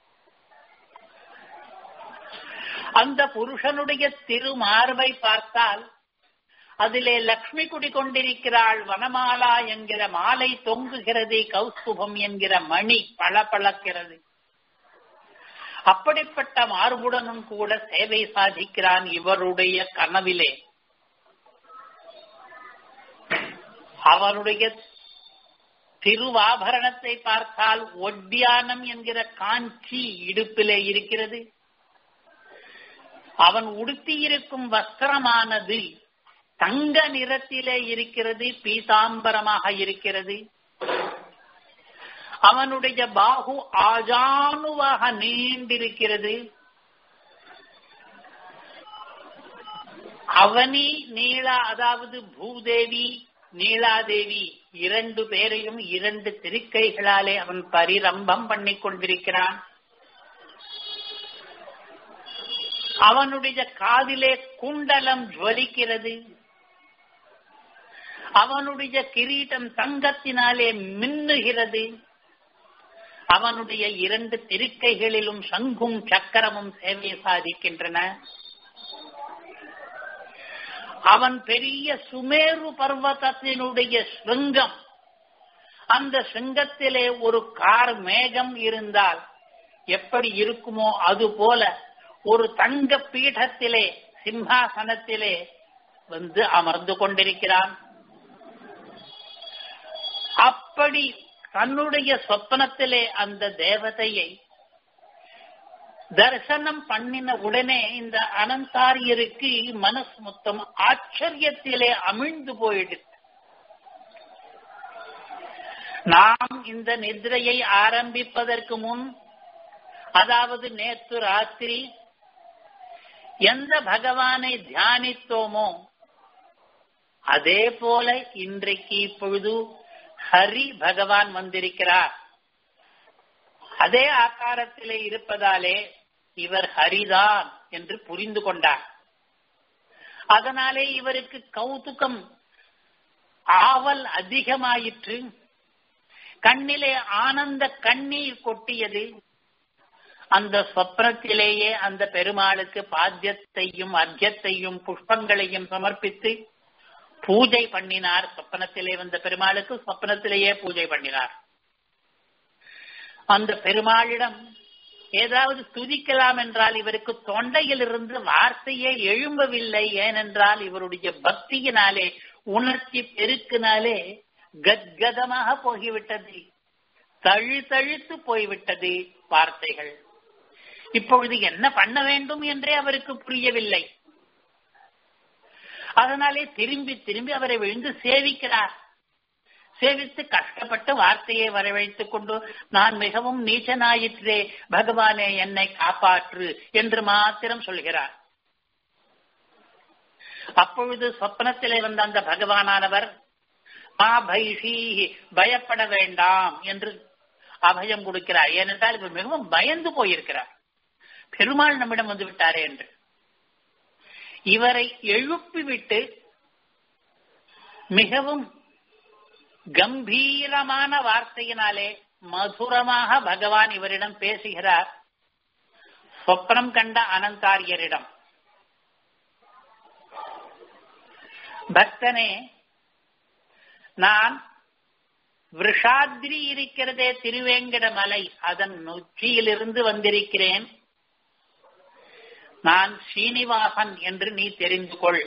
A: அந்த புருஷனுடைய திருமார்பை பார்த்தால் அதிலே லக்ஷ்மி குடிகொண்டிருக்கிறாள் வனமாலா என்கிற மாலை தொங்குகிறது கௌஸ்துபம் என்கிற மணி பளபளக்கிறது அப்படிப்பட்ட மார்புடனும் கூட சேவை சாதிக்கிறான் இவருடைய கனவிலே அவருடைய திருவாபரணத்தை பார்த்தால் ஒட்டியானம் என்கிற காஞ்சி இடுப்பிலே இருக்கிறது அவன் உடுத்தியிருக்கும் வஸ்திரமானது தங்க நிறத்திலே இருக்கிறது பீதாம்பரமாக இருக்கிறது அவனுடைய பாகு ஆஜானுவாக நீண்டிருக்கிறது அவனி நீளா அதாவது பூதேவி நீலாதேவி இரண்டு பேரையும் இரண்டு திருக்கைகளாலே அவன் பரிரம்பம் பண்ணிக் கொண்டிருக்கிறான் அவனுடைய காதிலே குண்டலம் ஜுவலிக்கிறது அவனுடைய கிரீட்டம் தங்கத்தினாலே மின்னுகிறது அவனுடைய இரண்டு திருக்கைகளிலும் சங்கும் சக்கரமும் சேவை சாதிக்கின்றன அவன் பெரிய சுமேரு பர்வதத்தினுடைய சிருங்கம் அந்த சிங்கத்திலே ஒரு கார் மேகம் இருந்தால் எப்படி இருக்குமோ அது போல ஒரு தங்க பீഠத்திலே சிம்ஹாசனத்திலே வந்து அமர்ந்து கொண்டிருக்கிறான் அப்படி தன்னுடைய சொப்பனத்திலே அந்த தேவதையை தரிசனம் பண்ணின உடனே இந்த அனந்தாரியருக்கு மனசு மொத்தம் ஆச்சரியத்திலே அமிழ்ந்து போயிடுது நாம் இந்த நிதிரையை ஆரம்பிப்பதற்கு முன் அதாவது நேற்று ராத்திரி எந்த பகவானை தியானித்தோமோ அதே போல இன்றைக்கு இப்பொழுது ஹரி பகவான் வந்திருக்கிறார் அதே ஆகாரத்திலே இருப்பதாலே இவர் ஹரிதான் என்று புரிந்து கொண்டார் அதனாலே இவருக்கு கௌதுகம் ஆவல் அதிகமாயிற்று கண்ணிலே ஆனந்த கண்ணீர் கொட்டியது அந்த சொப்னத்திலேயே அந்த பெருமாளுக்கு பாத்தியத்தையும் அர்க்கியத்தையும் புஷ்பங்களையும் சமர்ப்பித்து பூஜை பண்ணினார் சொப்பனத்திலே வந்த பெருமாளுக்கு சொப்பனத்திலேயே பூஜை பண்ணினார் அந்த பெருமாளிடம் ஏதாவது துதிக்கலாம் என்றால் இவருக்கு தொண்டையிலிருந்து வார்த்தையே எழும்பவில்லை ஏனென்றால் இவருடைய பக்தியினாலே உணர்ச்சி பெருக்கினாலே கத்கதமாக போய்விட்டது தழு தழுத்து போய்விட்டது வார்த்தைகள் இப்பொழுது என்ன பண்ண வேண்டும் என்றே அவருக்கு புரியவில்லை அதனாலே திரும்பி திரும்பி அவரை விழுந்து சேவிக்கிறார் சேவித்து கஷ்டப்பட்டு வார்த்தையை வரவழைத்துக் கொண்டு நான் மிகவும் நீச்சனாயிற்றே பகவானே என்னை காப்பாற்று என்று மாத்திரம் சொல்கிறார் அப்பொழுது சொப்னத்திலே வந்த அந்த பகவானானவர் மா பைஷி பயப்பட வேண்டாம் என்று அபயம் கொடுக்கிறார் ஏனென்றால் இவர் மிகவும் பயந்து போயிருக்கிறார் பெருமாள் நம்மிடம் வந்து விட்டாரே என்று இவரை எழுப்பிவிட்டு மிகவும் கம்பீரமான வார்த்தையினாலே மதுரமாக பகவான் இவரிடம் பேசுகிறார் சொப்னம் கண்ட அனந்தாரியரிடம் பக்தனே நான் விஷாத்ரி இருக்கிறதே திருவேங்கட மலை அதன் நொச்சியிலிருந்து வந்திருக்கிறேன் நான் ஸ்ரீனிவாசன் என்று நீ தெரிந்து கொள்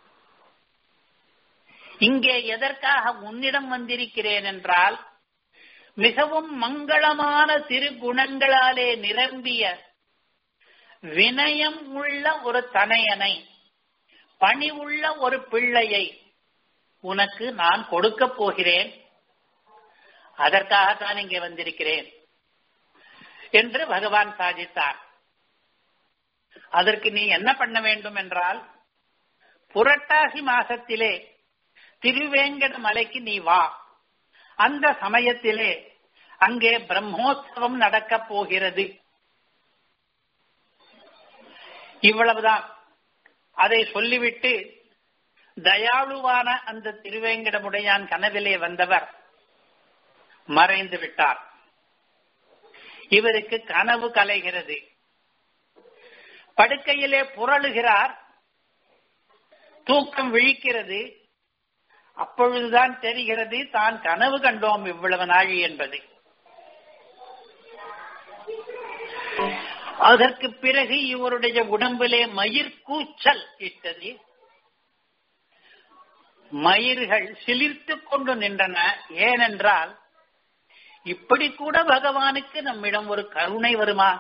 A: இங்கே எதற்காக உன்னிடம் வந்திருக்கிறேன் என்றால் மிகவும் மங்களமான திருகுணங்களாலே நிரம்பிய வினயம் உள்ள ஒரு தனையனை பணி உள்ள ஒரு பிள்ளையை உனக்கு நான் கொடுக்க போகிறேன் அதற்காகத்தான் இங்கே வந்திருக்கிறேன் என்று பகவான் சாதித்தார் அதற்கு நீ என்ன பண்ண வேண்டும் என்றால் புரட்டாசி மாசத்திலே திருவேங்கட மலைக்கு நீ வா அந்த சமயத்திலே அங்கே பிரம்மோத்சவம் நடக்கப் போகிறது இவ்வளவுதான் அதை சொல்லிவிட்டு தயாளுவான அந்த திருவேங்கடமுடையான் கனவிலே வந்தவர் மறைந்து விட்டார் இவருக்கு கனவு கலைகிறது படுக்கையிலே புரளுகிறார் தூக்கம் விழிக்கிறது அப்பொழுதுதான் தெரிகிறது தான் கனவு கண்டோம் இவ்வளவு நாழி என்பது அதற்கு பிறகு இவருடைய உடம்பிலே மயிர் கூச்சல் இட்டது மயிர்கள் சிலிர்த்துக் கொண்டு நின்றன ஏனென்றால் இப்படி கூட பகவானுக்கு நம்மிடம் ஒரு கருணை வருமா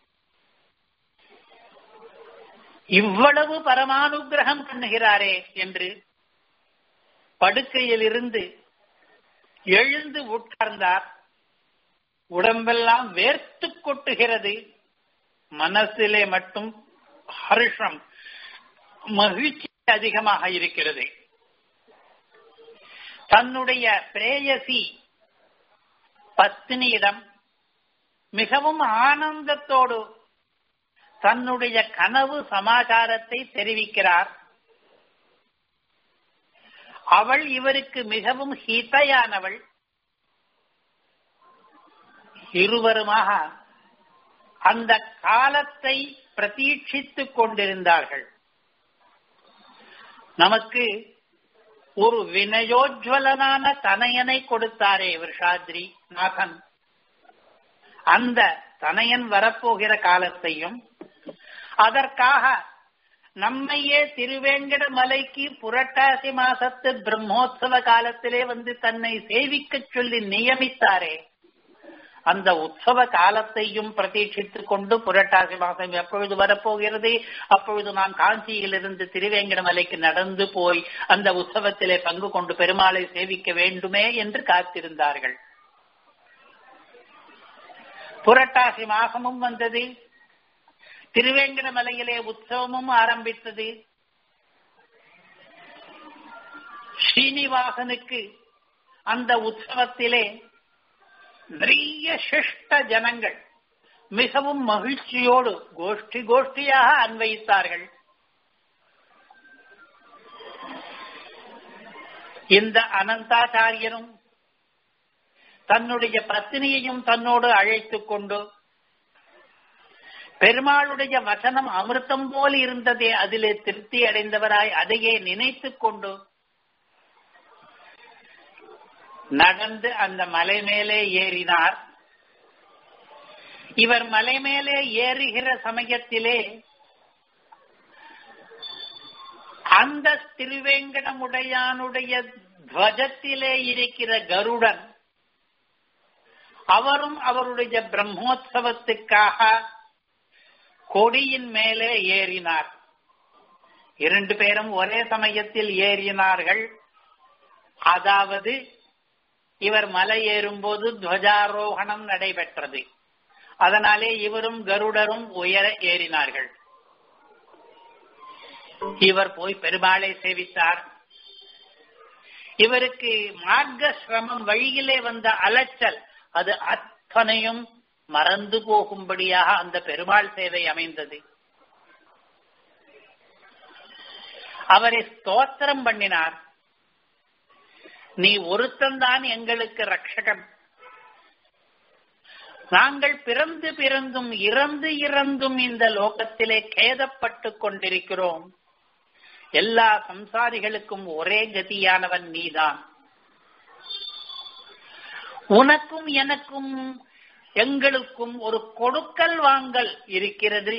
A: இவ்வளவு பரமானுகிரகம் பண்ணுகிறாரே என்று படுக்கையிலிருந்து எழுந்து உட்கார்ந்தார் உடம்பெல்லாம் வேர்த்து கொட்டுகிறது மனசிலே மட்டும் ஹர்ஷம் மகிழ்ச்சி அதிகமாக இருக்கிறது தன்னுடைய பிரேயசி பத்னியிடம் மிகவும் ஆனந்தத்தோடு தன்னுடைய கனவு சமாச்சாரத்தை தெரிவிக்கிறார் அவள் இவருக்கு மிகவும் ஹிதையானவள் இருவருமாக அந்த காலத்தை பிரதீட்சித்துக் கொண்டிருந்தார்கள் நமக்கு ஒரு வினயோஜ்வலனான தனையனை கொடுத்தாரே விஷாத்ரி நாதன் அந்த தனையன் வரப்போகிற காலத்தையும் அதற்காக நம்மையே திருவேங்கட மலைக்கு புரட்டாசி மாசத்து பிரம்மோத்சவ காலத்திலே வந்து தன்னை சேவிக்க சொல்லி நியமித்தாரே அந்த உற்சவ காலத்தையும் பிரதீட்சித்துக் கொண்டு புரட்டாசி மாதம் எப்பொழுது வரப்போகிறது அப்பொழுது நாம் காஞ்சியிலிருந்து திருவேங்கட மலைக்கு நடந்து போய் அந்த உற்சவத்திலே பங்கு கொண்டு பெருமாளை சேவிக்க வேண்டுமே என்று காத்திருந்தார்கள் புரட்டாசி மாசமும் வந்தது திருவேங்கட மலையிலே உற்சவமும் ஆரம்பித்தது ஸ்ரீனிவாசனுக்கு அந்த உற்சவத்திலே நிறைய சிஷ்ட ஜனங்கள் மிகவும் மகிழ்ச்சியோடு கோஷ்டி கோஷ்டியாக அன்வயித்தார்கள் இந்த அனந்தாச்சாரியரும் தன்னுடைய பத்தினியையும் தன்னோடு அழைத்துக் கொண்டு பெருமாளுடைய வசனம் அமிர்தம் போல் இருந்ததே அதிலே திருப்தி அடைந்தவராய் அதையே நினைத்துக் கொண்டு நடந்து அந்த மலை மேலே ஏறினார் இவர் மலை மேலே ஏறுகிற சமயத்திலே அந்த திருவேங்கடமுடையானுடைய துவஜத்திலே இருக்கிற கருடன் அவரும் அவருடைய பிரம்மோத்சவத்துக்காக கொடியின் மேலே ஏறினார் இரண்டு பேரும் ஒரே சமயத்தில் ஏறினார்கள் அதாவது இவர் மலை ஏறும்போது துவஜாரோகணம் நடைபெற்றது அதனாலே இவரும் கருடரும் உயர ஏறினார்கள் இவர் போய் பெருமாளை சேவித்தார் இவருக்கு மார்க்க சிரமம் வழியிலே வந்த அலைச்சல் அது அத்தனையும் மறந்து போகும்படியாக அந்த பெருமாள் சேவை அமைந்தது அவரை ஸ்தோத்திரம் பண்ணினார் நீ ஒருத்தன்தான் எங்களுக்கு ரட்சகன் நாங்கள் பிறந்து பிறந்தும் இறந்து இறந்தும் இந்த லோகத்திலே கேதப்பட்டு கொண்டிருக்கிறோம் எல்லா சம்சாரிகளுக்கும் ஒரே கதியானவன் நீதான் உனக்கும் எனக்கும் எங்களுக்கும் ஒரு கொடுக்கல் வாங்கல் இருக்கிறது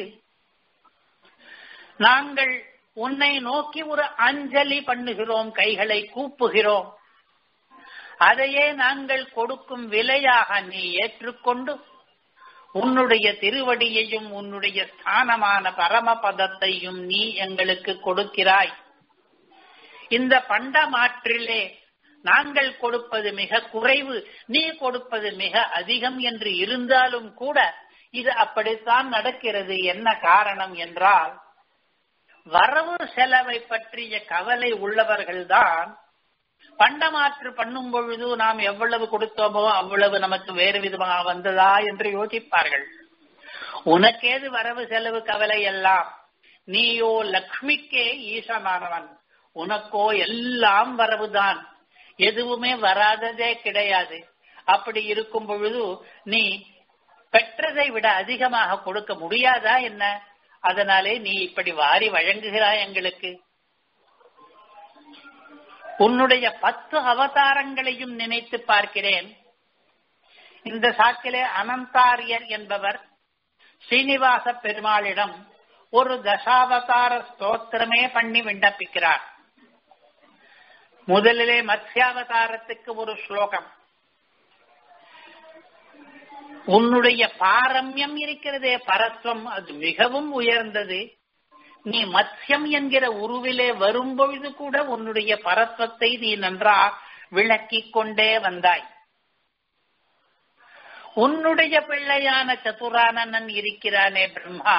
A: நாங்கள் உன்னை நோக்கி ஒரு அஞ்சலி பண்ணுகிறோம் கைகளை கூப்புகிறோம் அதையே நாங்கள் கொடுக்கும் விலையாக நீ ஏற்றுக்கொண்டு உன்னுடைய திருவடியையும் உன்னுடைய ஸ்தானமான பரமபதத்தையும் நீ எங்களுக்கு கொடுக்கிறாய் இந்த பண்டமாற்றிலே நாங்கள் கொடுப்பது மிக குறைவு நீ கொடுப்பது மிக அதிகம் என்று இருந்தாலும் கூட இது அப்படித்தான் நடக்கிறது என்ன காரணம் என்றால் வரவு செலவை பற்றிய கவலை உள்ளவர்கள்தான் பண்டமாற்று பண்ணும் பொழுது நாம் எவ்வளவு கொடுத்தோமோ அவ்வளவு நமக்கு வேறு விதமாக வந்ததா என்று யோசிப்பார்கள் உனக்கேது வரவு செலவு கவலை எல்லாம் நீயோ லக்ஷ்மிக்கே ஈசனானவன் உனக்கோ எல்லாம் வரவுதான் எதுவுமே வராததே கிடையாது அப்படி இருக்கும் பொழுது நீ பெற்றதை விட அதிகமாக கொடுக்க முடியாதா என்ன அதனாலே நீ இப்படி வாரி வழங்குகிறாய் எங்களுக்கு உன்னுடைய பத்து அவதாரங்களையும் நினைத்து பார்க்கிறேன் இந்த சாக்கிலே அனந்தாரியர் என்பவர் ஸ்ரீனிவாச பெருமாளிடம் ஒரு தசாவதார ஸ்தோத்திரமே பண்ணி விண்ணப்பிக்கிறார் முதலிலே மத்ஸ்யாவதாரத்துக்கு ஒரு ஸ்லோகம் உன்னுடைய பாரம்யம் இருக்கிறதே பரத்வம் அது மிகவும் உயர்ந்தது நீ மத்யம் என்கிற உருவிலே வரும்பொழுது கூட உன்னுடைய பரத்வத்தை நீ நன்றா விளக்கிக் கொண்டே வந்தாய் உன்னுடைய பிள்ளையான சதுரானனன் இருக்கிறானே பிரம்மா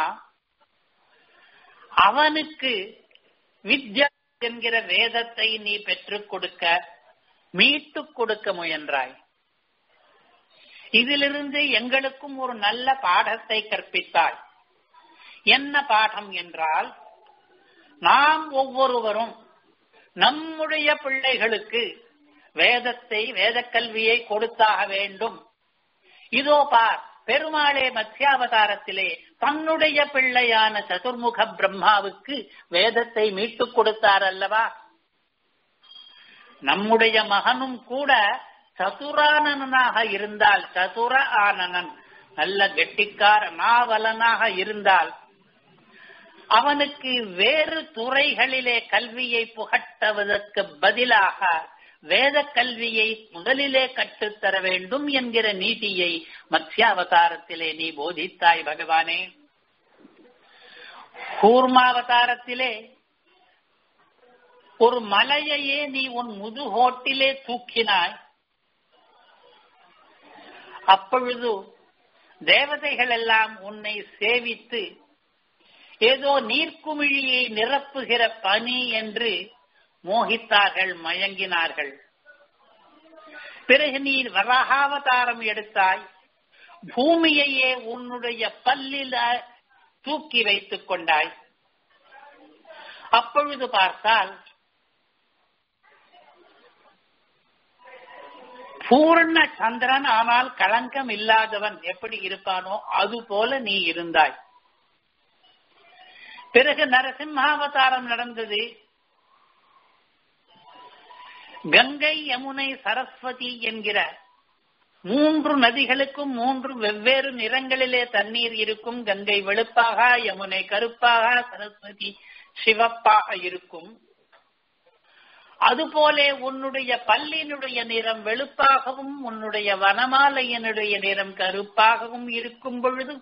A: அவனுக்கு வித்யா என்கிற வேதத்தை நீ பெற்றுக் கொடுக்க மீட்டுக் கொடுக்க முயன்றாய் இதிலிருந்து எங்களுக்கும் ஒரு நல்ல பாடத்தை கற்பித்தாய் என்ன பாடம் என்றால் நாம் ஒவ்வொருவரும் நம்முடைய பிள்ளைகளுக்கு வேதத்தை வேத கல்வியை கொடுத்தாக வேண்டும் இதோ பார் பெருமாளே மத்யாவதாரத்திலே தன்னுடைய பிள்ளையான சதுர்முக பிரம்மாவுக்கு வேதத்தை மீட்டுக் கொடுத்தார் அல்லவா நம்முடைய மகனும் கூட சதுரானனாக இருந்தால் சதுர ஆனனன் நல்ல கெட்டிக்கார நாவலனாக இருந்தால் அவனுக்கு வேறு துறைகளிலே கல்வியை புகட்டுவதற்கு பதிலாக வேத கல்வியை முதலிலே கற்றுத்தர வேண்டும் என்கிற நீதியை மத்யாவதாரத்திலே நீ போதித்தாய் பகவானே கூர்மாவதாரத்திலே ஒரு மலையையே நீ உன் முதுகோட்டிலே தூக்கினாய் அப்பொழுது தேவதைகள் எல்லாம் உன்னை சேவித்து ஏதோ நீர்க்குமிழியை நிரப்புகிற பனி என்று மோகித்தார்கள் மயங்கினார்கள் பிறகு நீ வராகாவதாரம் எடுத்தாய் பூமியையே உன்னுடைய பல்லில தூக்கி வைத்துக் கொண்டாய் அப்பொழுது பார்த்தால் பூர்ண சந்திரன் ஆனால் களங்கம் இல்லாதவன் எப்படி இருப்பானோ அது போல நீ இருந்தாய் பிறகு நரசிம்மாவதாரம் நடந்தது கங்கை யமுனை சரஸ்வதி என்கிற மூன்று நதிகளுக்கும் மூன்று வெவ்வேறு நிறங்களிலே தண்ணீர் இருக்கும் கங்கை வெளுப்பாக யமுனை கருப்பாக சரஸ்வதி சிவப்பாக இருக்கும் அதுபோலே உன்னுடைய பல்லினுடைய நிறம் வெளுப்பாகவும் உன்னுடைய வனமாலையினுடைய நிறம் கருப்பாகவும் இருக்கும் பொழுது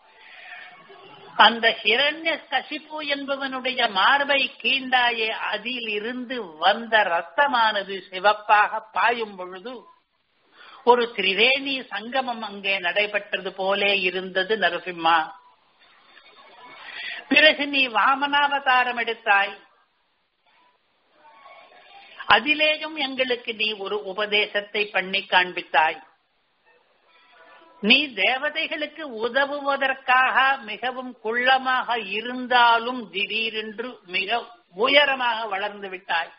A: அந்த ஹிரண்ய கசிப்பு என்பவனுடைய மார்பை கீண்டாயே அதில் இருந்து வந்த ரத்தமானது சிவப்பாக பாயும் பொழுது ஒரு திரிவேணி சங்கமம் அங்கே நடைபெற்றது போலே இருந்தது நரசிம்மா பிறகு நீ வாமனாவதாரம் எடுத்தாய் அதிலேயும் எங்களுக்கு நீ ஒரு உபதேசத்தை பண்ணி காண்பித்தாய் நீ தேவதைகளுக்கு உதவுவதற்காக மிகவும் குள்ளமாக இருந்தாலும் திடீரென்று மிக உயரமாக வளர்ந்து விட்டாய்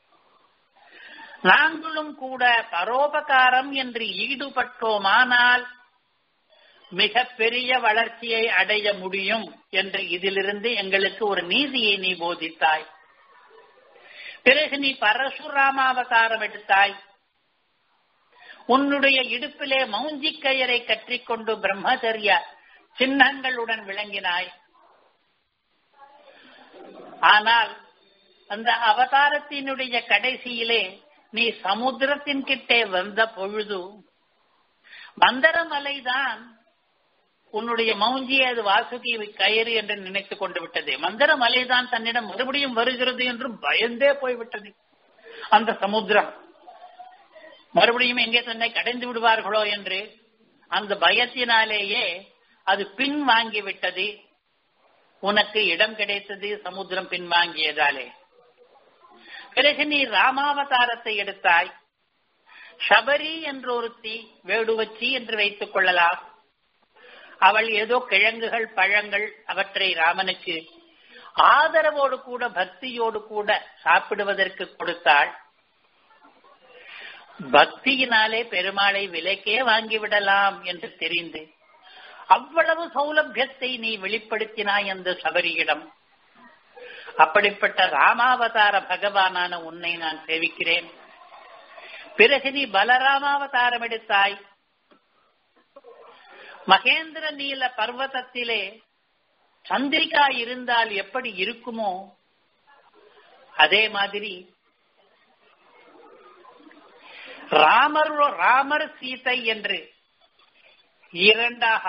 A: நாங்களும் கூட பரோபகாரம் என்று ஈடுபட்டோமானால் மிக பெரிய வளர்ச்சியை அடைய முடியும் என்று இதிலிருந்து எங்களுக்கு ஒரு நீதியை நீ போதித்தாய் பிறகு நீ பரசுராமாவதாரம் எடுத்தாய் உன்னுடைய இடுப்பிலே மௌஞ்சி கயரை கற்றிக்கொண்டு பிரம்மச்சரிய சின்னங்களுடன் விளங்கினாய் ஆனால் அந்த அவதாரத்தினுடைய கடைசியிலே நீ சமுத்திரத்தின் கிட்டே வந்த பொழுது மந்தரமலைதான் உன்னுடைய மௌஞ்சி அது வாசுகி கயிறு என்று நினைத்துக் கொண்டு விட்டது மந்தரமலைதான் தன்னிடம் மறுபடியும் வருகிறது என்று பயந்தே போய்விட்டது அந்த சமுத்திரம் மறுபடியும் எங்கே தன்னை கடைந்து விடுவார்களோ என்று அந்த பயத்தினாலேயே அது பின் வாங்கி விட்டது உனக்கு இடம் கிடைத்தது சமுத்திரம் பின்வாங்கியதாலே பிறகு நீ ராமாவதாரத்தை எடுத்தாய் சபரி என்ற ஒருத்தி வேடுவச்சி என்று வைத்துக் கொள்ளலாம் அவள் ஏதோ கிழங்குகள் பழங்கள் அவற்றை ராமனுக்கு ஆதரவோடு கூட பக்தியோடு கூட சாப்பிடுவதற்கு கொடுத்தாள் பக்தியினாலே பெருமாளை விலைக்கே வாங்கிவிடலாம் என்று தெரிந்து அவ்வளவு சௌலபியத்தை நீ வெளிப்படுத்தினாய் அந்த சபரியிடம் அப்படிப்பட்ட ராமாவதார பகவானான உன்னை நான் சேவிக்கிறேன் பிறகு நீ பலராமாவதாரம் எடுத்தாய் மகேந்திர நீல பர்வதத்திலே சந்திரிகா இருந்தால் எப்படி இருக்குமோ அதே மாதிரி ராமர் ராமர் சீதை என்று இரண்டாக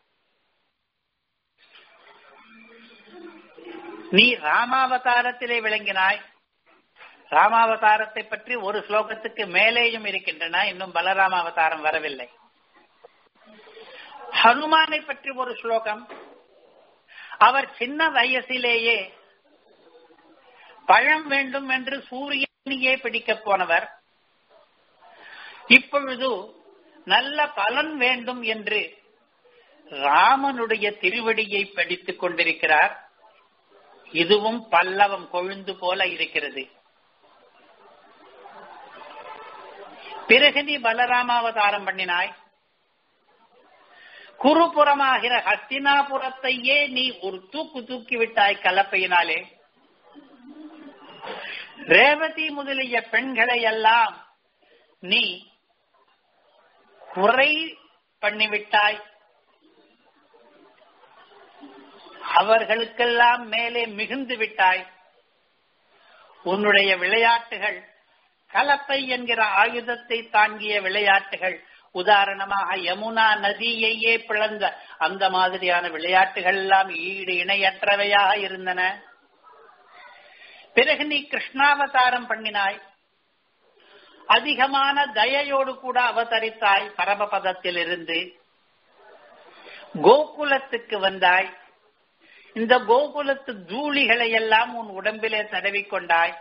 A: நீ ராமாவதாரத்திலே விளங்கினாய் ராமாவதாரத்தை பற்றி ஒரு ஸ்லோகத்துக்கு மேலேயும் இருக்கின்றன இன்னும் பலராமாவதாரம் வரவில்லை ஹனுமானை பற்றி ஒரு ஸ்லோகம் அவர் சின்ன வயசிலேயே பழம் வேண்டும் என்று சூரியனையே பிடிக்கப் போனவர் இப்பொழுது நல்ல பலன் வேண்டும் என்று ராமனுடைய திருவடியை படித்துக் கொண்டிருக்கிறார் இதுவும் பல்லவம் கொழுந்து போல இருக்கிறது பிறகு நீ பலராமாவதாரம் பண்ணினாய் குருபுறமாகிற ஹஸ்தினாபுரத்தையே நீ ஒரு தூக்கு தூக்கி விட்டாய் கலப்பையினாலே ரேவதி முதலிய பெண்களை எல்லாம் நீ குறை பண்ணிவிட்டாய் அவர்களுக்கெல்லாம் மேலே மிகுந்து விட்டாய் உன்னுடைய விளையாட்டுகள் கலப்பை என்கிற ஆயுதத்தை தாங்கிய விளையாட்டுகள் உதாரணமாக யமுனா நதியையே பிளந்த அந்த மாதிரியான விளையாட்டுகள் எல்லாம் ஈடு இணையற்றவையாக இருந்தன பிறகு நீ கிருஷ்ணாவதாரம் பண்ணினாய் அதிகமான தயையோடு கூட அவதரித்தாய் பரமபதத்திலிருந்து கோகுலத்துக்கு வந்தாய் இந்த கோகுலத்து தூளிகளை எல்லாம் உன் உடம்பிலே தடவிக்கொண்டாய்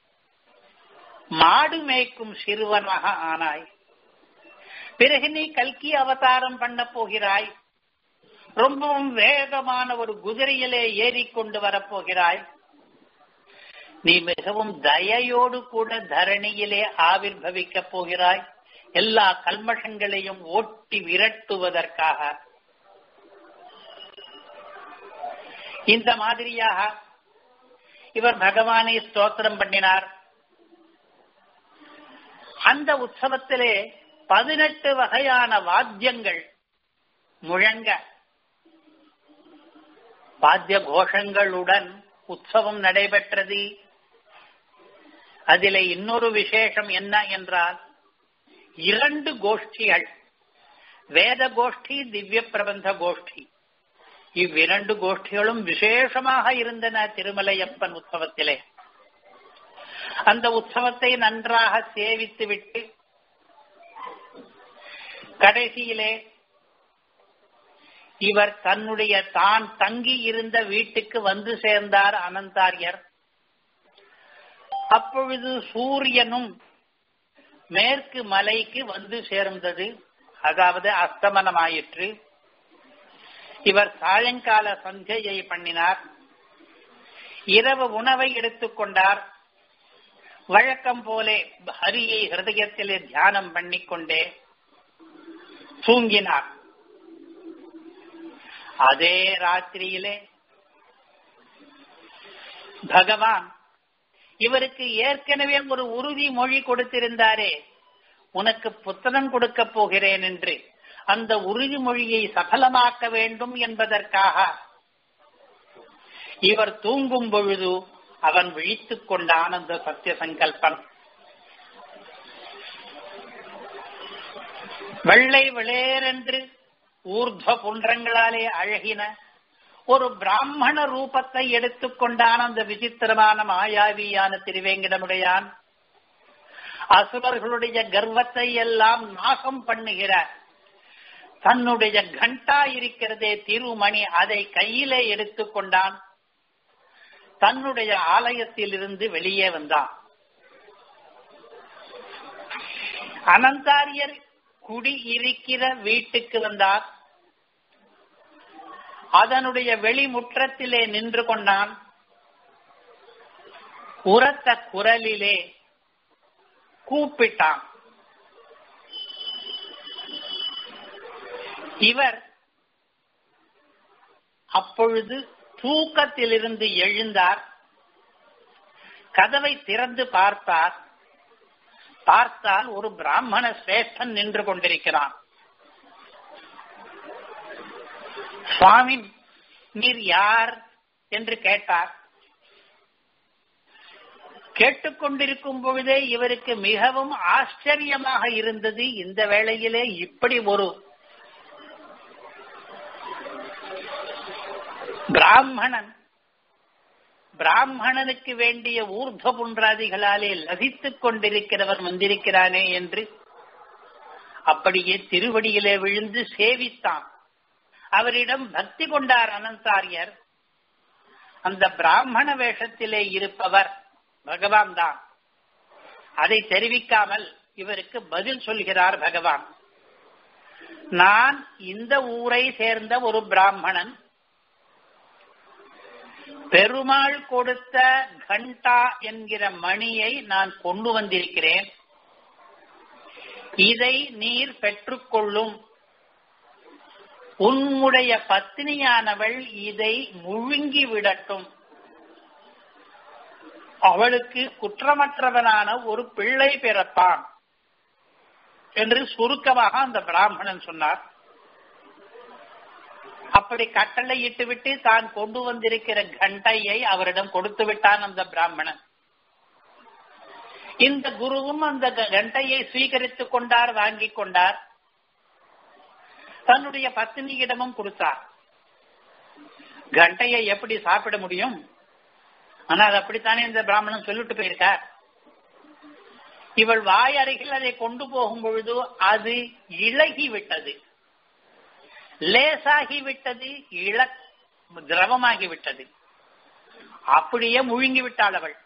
A: மாடு மேய்க்கும் சிறுவனாக ஆனாய் பிறகு நீ கல்கி அவதாரம் பண்ண போகிறாய் ரொம்பவும் வேகமான ஒரு குதிரையிலே ஏறிக்கொண்டு வரப்போகிறாய் நீ மிகவும் தயையோடு கூட தரணியிலே ஆவிர் பவிக்க போகிறாய் எல்லா கல்மஷங்களையும் ஓட்டி விரட்டுவதற்காக இந்த மாதிரியாக இவர் பகவானை ஸ்தோத்திரம் பண்ணினார் அந்த உற்சவத்திலே பதினெட்டு வகையான வாத்தியங்கள் முழங்க வாத்திய கோஷங்களுடன் உற்சவம் நடைபெற்றது அதிலே இன்னொரு விசேஷம் என்ன என்றால் இரண்டு கோஷ்டிகள் வேத கோஷ்டி திவ்ய பிரபந்த கோஷ்டி இவ்விரண்டு கோஷ்டிகளும் விசேஷமாக இருந்தன திருமலையப்பன் உற்சவத்திலே அந்த உற்சவத்தை நன்றாக சேவித்து விட்டு கடைசியிலே இவர் தன்னுடைய தான் தங்கி இருந்த வீட்டுக்கு வந்து சேர்ந்தார் அனந்தாரியர் அப்பொழுது சூரியனும் மேற்கு மலைக்கு வந்து சேர்ந்தது அதாவது அஸ்தமனமாயிற்று இவர் சாயங்கால சஞ்சையை பண்ணினார் இரவு உணவை எடுத்துக்கொண்டார் வழக்கம் போலே ஹரியை ஹிருதயத்திலே தியானம் பண்ணிக்கொண்டே தூங்கினார் அதே ராத்திரியிலே பகவான் இவருக்கு ஏற்கனவே ஒரு உறுதி மொழி கொடுத்திருந்தாரே உனக்கு புத்தகம் கொடுக்க போகிறேன் என்று அந்த உறுதிமொழியை சபலமாக்க வேண்டும் என்பதற்காக இவர் தூங்கும் பொழுது அவன் விழித்துக் கொண்டான் அந்த சத்திய சங்கல்பம் வெள்ளை விளேரென்று ஊர்ಧ್ವ புன்றங்களாலே அழகின ஒரு பிராமண ரூபத்தை எடுத்துக்கொண்டான் அந்த விசித்திரமான மாயாவியான திருவேங்கிடமுடையான் அசுரர்களுடைய கர்வத்தை எல்லாம் நாசம் பண்ணுகிற தன்னுடைய கண்டா இருக்கிறதே திருமணி அதை கையிலே எடுத்துக்கொண்டான் தன்னுடைய ஆலயத்தில் இருந்து வெளியே வந்தான் அனந்தாரியர் குடி இருக்கிற வீட்டுக்கு வந்தார் அதனுடைய வெளிமுற்றத்திலே நின்று கொண்டான் உரத்த குரலிலே கூப்பிட்டான் இவர் அப்பொழுது தூக்கத்திலிருந்து எழுந்தார் கதவை திறந்து பார்த்தார் பார்த்தால் ஒரு பிராமண சிரேஷ்டன் நின்று கொண்டிருக்கிறான் சுவாமி நீர் யார் என்று கேட்டார் கேட்டுக்கொண்டிருக்கும் பொழுதே இவருக்கு மிகவும் ஆச்சரியமாக இருந்தது இந்த வேளையிலே இப்படி ஒரு பிராமணன் பிராமணனுக்கு வேண்டிய ஊர்த புன்றாதிகளாலே லபித்துக் கொண்டிருக்கிறவர் வந்திருக்கிறானே என்று அப்படியே திருவடியிலே விழுந்து சேவித்தான் அவரிடம் பக்தி கொண்டார் அனந்தாரியர் அந்த பிராமண வேஷத்திலே இருப்பவர் பகவான் தான் அதை தெரிவிக்காமல் இவருக்கு பதில் சொல்கிறார் பகவான் நான் இந்த ஊரை சேர்ந்த ஒரு பிராமணன் பெருமாள் கொடுத்த கண்டா என்கிற மணியை நான் கொண்டு வந்திருக்கிறேன் இதை நீர் பெற்றுக்கொள்ளும் உன்னுடைய பத்தினியானவள் இதை முழுங்கி விடட்டும் அவளுக்கு குற்றமற்றவனான ஒரு பிள்ளை பிறப்பான் என்று சுருக்கமாக அந்த பிராமணன் சொன்னார் அப்படி கட்டளையிட்டு விட்டு தான் கொண்டு வந்திருக்கிற கண்டையை அவரிடம் கொடுத்து விட்டான் அந்த பிராமணன் இந்த குருவும் அந்த கண்டையை சுவீகரித்துக் கொண்டார் வாங்கிக் கொண்டார் தன்னுடைய பத்தினியிடமும் கொடுத்தார் கண்டையை எப்படி சாப்பிட முடியும் ஆனால் அப்படித்தானே இந்த பிராமணன் சொல்லிட்டு போயிருக்கார் இவள் வாய் அருகில் அதை கொண்டு போகும் பொழுது அது இழகி விட்டது லேசாகி விட்டது இள திரவமாகி விட்டது அப்படியே முழுங்கி விட்டாள் அவள்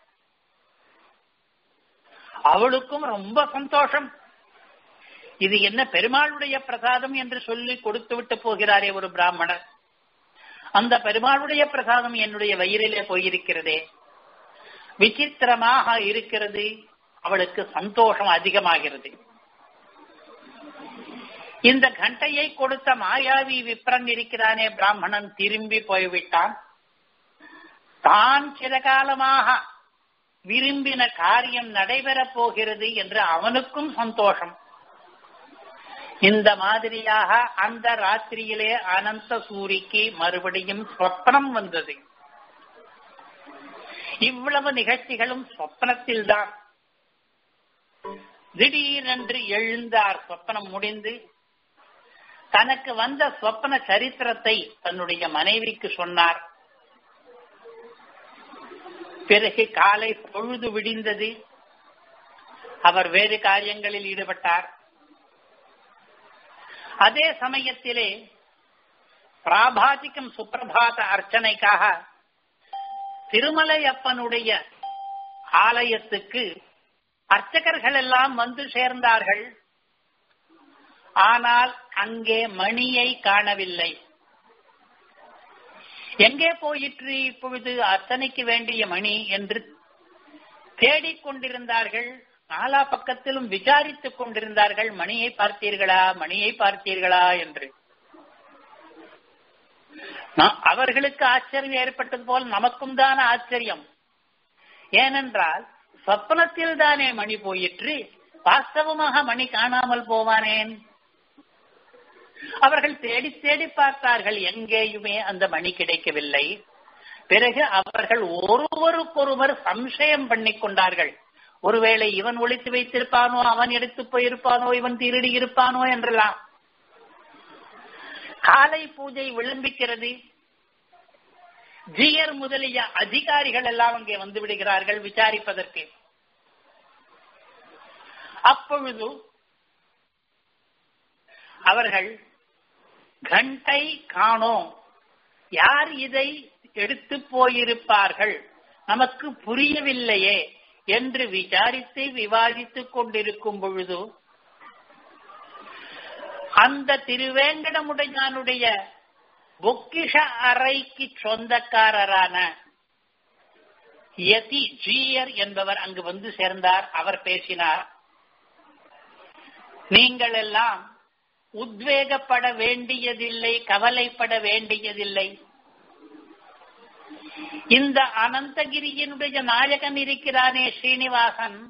A: அவளுக்கும் ரொம்ப சந்தோஷம் இது என்ன பெருமாளுடைய பிரசாதம் என்று சொல்லி கொடுத்து விட்டு போகிறாரே ஒரு பிராமணர் அந்த பெருமாளுடைய பிரசாதம் என்னுடைய வயிறிலே போயிருக்கிறதே விசித்திரமாக இருக்கிறது அவளுக்கு சந்தோஷம் அதிகமாகிறது இந்த கண்டையை கொடுத்த மாயாவி விப்ரன் இருக்கிறானே பிராமணன் திரும்பி போய்விட்டான் தான் சில காலமாக விரும்பின காரியம் நடைபெறப் போகிறது என்று அவனுக்கும் சந்தோஷம் இந்த மாதிரியாக அந்த ராத்திரியிலே அனந்த சூரிக்கு மறுபடியும் சொப்பனம் வந்தது இவ்வளவு நிகழ்ச்சிகளும் சொப்பனத்தில்தான் திடீரென்று எழுந்தார் சொப்பனம் முடிந்து தனக்கு வந்த சொப்பன சரித்திரத்தை தன்னுடைய மனைவிக்கு சொன்னார் பிறகு காலை பொழுது விடிந்தது அவர் வேறு காரியங்களில் ஈடுபட்டார் அதே சமயத்திலே பிராபாதிக்கம் சுப்பிரபாத அர்ச்சனைக்காக திருமலையப்பனுடைய ஆலயத்துக்கு அர்ச்சகர்கள் எல்லாம் வந்து சேர்ந்தார்கள் ஆனால் அங்கே மணியை காணவில்லை எங்கே போயிற்று இப்பொழுது அர்ச்சனைக்கு வேண்டிய மணி என்று தேடிக்கொண்டிருந்தார்கள் நாலா பக்கத்திலும் விசாரித்துக் கொண்டிருந்தார்கள் மணியை பார்த்தீர்களா மணியை பார்த்தீர்களா என்று அவர்களுக்கு ஆச்சரியம் ஏற்பட்டது போல் நமக்கும் தான் ஆச்சரியம் ஏனென்றால் சொப்பனத்தில் தானே மணி போயிற்று வாஸ்தவமாக மணி காணாமல் போவானேன் அவர்கள் தேடி தேடி பார்த்தார்கள் எங்கேயுமே அந்த மணி கிடைக்கவில்லை பிறகு அவர்கள் ஒருவருக்கொருவர் சம்சயம் பண்ணிக் கொண்டார்கள் ஒருவேளை இவன் ஒழித்து வைத்திருப்பானோ அவன் எடுத்து போயிருப்பானோ இவன் திருடி இருப்பானோ என்றெல்லாம் காலை பூஜை விளம்பிக்கிறது ஜியர் முதலிய அதிகாரிகள் எல்லாம் அங்கே வந்து விடுகிறார்கள் விசாரிப்பதற்கு அப்பொழுது அவர்கள் கண்டை காணோம் யார் இதை எடுத்து போயிருப்பார்கள் நமக்கு புரியவில்லையே என்று விசாரித்து விவாதித்துக் கொண்டிருக்கும் பொழுது அந்த திருவேங்கடமுடையானுடைய பொக்கிஷ அறைக்கு சொந்தக்காரரான யதி ஜீயர் என்பவர் அங்கு வந்து சேர்ந்தார் அவர் பேசினார் நீங்கள் எல்லாம் உத்வேகப்பட வேண்டியதில்லை கவலைப்பட வேண்டியதில்லை இந்த அனந்தகிரியினுடைய நாயகன் இருக்கிறானே ஸ்ரீனிவாசன்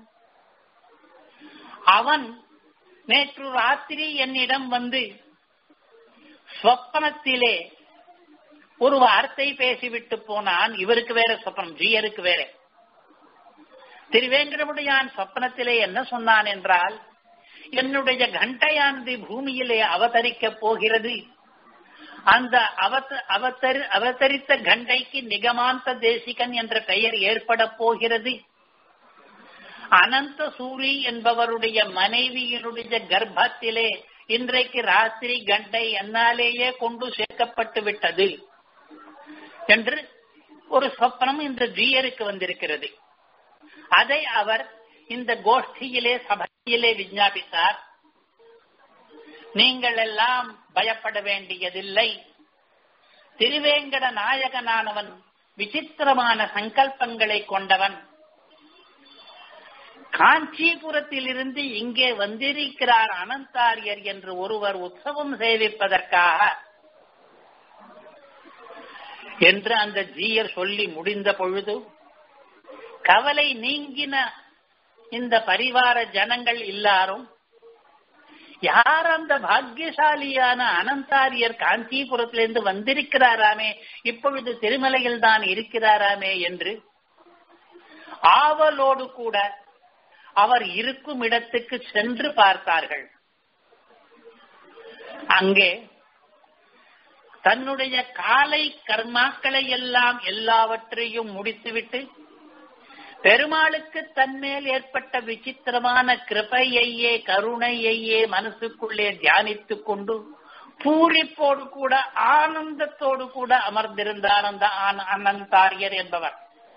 A: அவன் நேற்று ராத்திரி என்னிடம் வந்து சொப்பனத்திலே ஒரு வார்த்தை பேசிவிட்டு போனான் இவருக்கு வேற சொப்பனம் ஜீயருக்கு வேற திருவேங்கடமுடையான் சொப்பனத்திலே என்ன சொன்னான் என்றால் என்னுடைய கண்டையானது பூமியிலே அவதரிக்கப் போகிறது அந்த அவதரி அவதரித்த கண்டைக்கு நிகமாந்த தேசிகன் என்ற பெயர் ஏற்பட போகிறது அனந்த சூரி என்பவருடைய மனைவியினுடைய கர்ப்பத்திலே இன்றைக்கு ராத்திரி கண்டை என்னாலேயே கொண்டு சேர்க்கப்பட்டு விட்டது என்று ஒரு சொப்பனம் இந்த ஜீயருக்கு வந்திருக்கிறது அதை அவர் இந்த கோஷ்டியிலே சபையிலே விஞ்ஞாபித்தார் நீங்கள் எல்லாம் பயப்பட வேண்டியதில்லை திருவேங்கட நாயகனானவன் விசித்திரமான சங்கல்பங்களை கொண்டவன் காஞ்சிபுரத்தில் இருந்து இங்கே வந்திருக்கிறார் அனந்தாரியர் என்று ஒருவர் உற்சவம் சேவிப்பதற்காக என்று அந்த ஜீயர் சொல்லி முடிந்த பொழுது கவலை நீங்கின இந்த பரிவார ஜனங்கள் எல்லாரும் யார் அந்த பாக்கியசாலியான அனந்தாரியர் காஞ்சிபுரத்திலிருந்து வந்திருக்கிறாராமே இப்பொழுது திருமலையில் தான் இருக்கிறாராமே என்று ஆவலோடு கூட அவர் இருக்கும் இடத்துக்கு சென்று பார்த்தார்கள் அங்கே தன்னுடைய காலை கர்மாக்களை எல்லாம் எல்லாவற்றையும் முடித்துவிட்டு பெருமாளுக்கு தன்மேல் ஏற்பட்ட விசித்திரமான கிருபையையே கருணையையே மனசுக்குள்ளே தியானித்துக் கொண்டு பூரிப்போடு கூட ஆனந்தத்தோடு கூட அமர்ந்திருந்தார் அந்த அனந்தாரியர் என்பவர்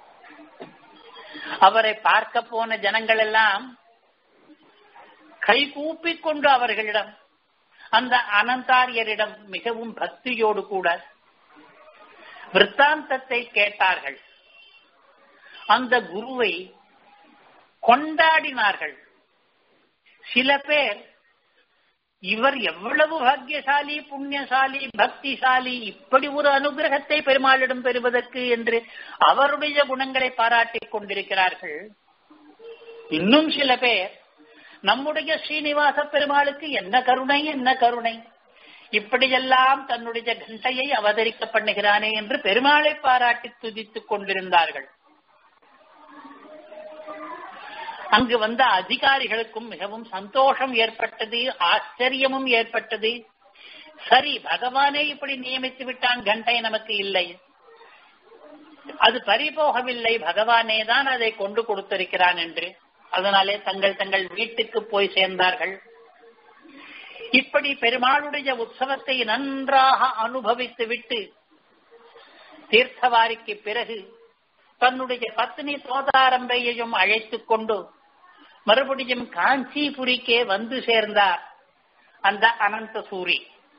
A: அவரை பார்க்க போன ஜனங்கள் எல்லாம் கை கூப்பிக் கொண்டு அவர்களிடம் அந்த அனந்தாரியரிடம் மிகவும் பக்தியோடு கூட விற்த்தாந்தத்தை கேட்டார்கள் அந்த குருவை கொண்டாடினார்கள் சில பேர் இவர் எவ்வளவு பாக்கியசாலி புண்ணியசாலி பக்திசாலி இப்படி ஒரு அனுகிரகத்தை பெருமாளிடம் பெறுவதற்கு என்று அவருடைய குணங்களை பாராட்டிக் கொண்டிருக்கிறார்கள் இன்னும் சில பேர் நம்முடைய ஸ்ரீனிவாச பெருமாளுக்கு என்ன கருணை என்ன கருணை இப்படியெல்லாம் தன்னுடைய கண்டையை அவதரிக்க பண்ணுகிறானே என்று பெருமாளை பாராட்டி துதித்துக் கொண்டிருந்தார்கள் அங்கு வந்த அதிகாரிகளுக்கும் மிகவும் சந்தோஷம் ஏற்பட்டது ஆச்சரியமும் ஏற்பட்டது சரி பகவானே இப்படி நியமித்து விட்டான் கண்டை நமக்கு இல்லை அது பறிபோகவில்லை பகவானே தான் அதை கொண்டு கொடுத்திருக்கிறான் என்று அதனாலே தங்கள் தங்கள் வீட்டுக்கு போய் சேர்ந்தார்கள் இப்படி பெருமாளுடைய உற்சவத்தை நன்றாக அனுபவித்து விட்டு தீர்த்தவாரிக்கு பிறகு தன்னுடைய பத்னி சோதாரம்பையையும் அழைத்துக் கொண்டு மறுபடியும் காஞ்சிபுரிக்கே வந்து சேர்ந்தார் அந்த அனந்த சூரி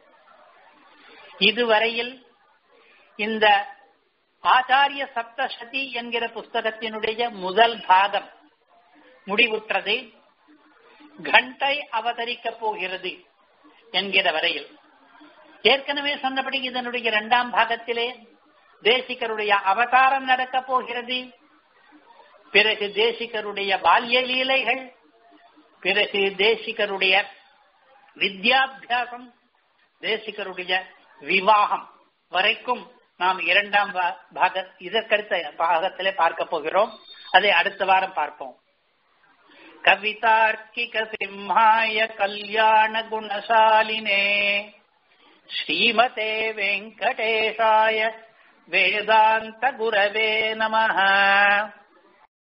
A: இதுவரையில் இந்த ஆச்சாரிய சப்தசதி என்கிற புஸ்தகத்தினுடைய முதல் பாகம் முடிவுற்றது கண்டை அவதரிக்கப் போகிறது என்கிற வரையில் ஏற்கனவே சொன்னபடி இதனுடைய இரண்டாம் பாகத்திலே தேசிகருடைய அவதாரம் நடக்கப் போகிறது பிறகு தேசிகருடைய பால்ய லீலைகள் பிறகு தேசிகருடைய வித்யாபியாசம் தேசிகருடைய விவாகம் வரைக்கும் நாம் இரண்டாம் பாக இதற்கடுத்த பாகத்திலே பார்க்க போகிறோம் அதை அடுத்த வாரம் பார்ப்போம் கவிதார்க்கிக சிம்ஹாய கல்யாண குணசாலினே ஸ்ரீமதே வெங்கடேஷாய வேதாந்த குரவே நமः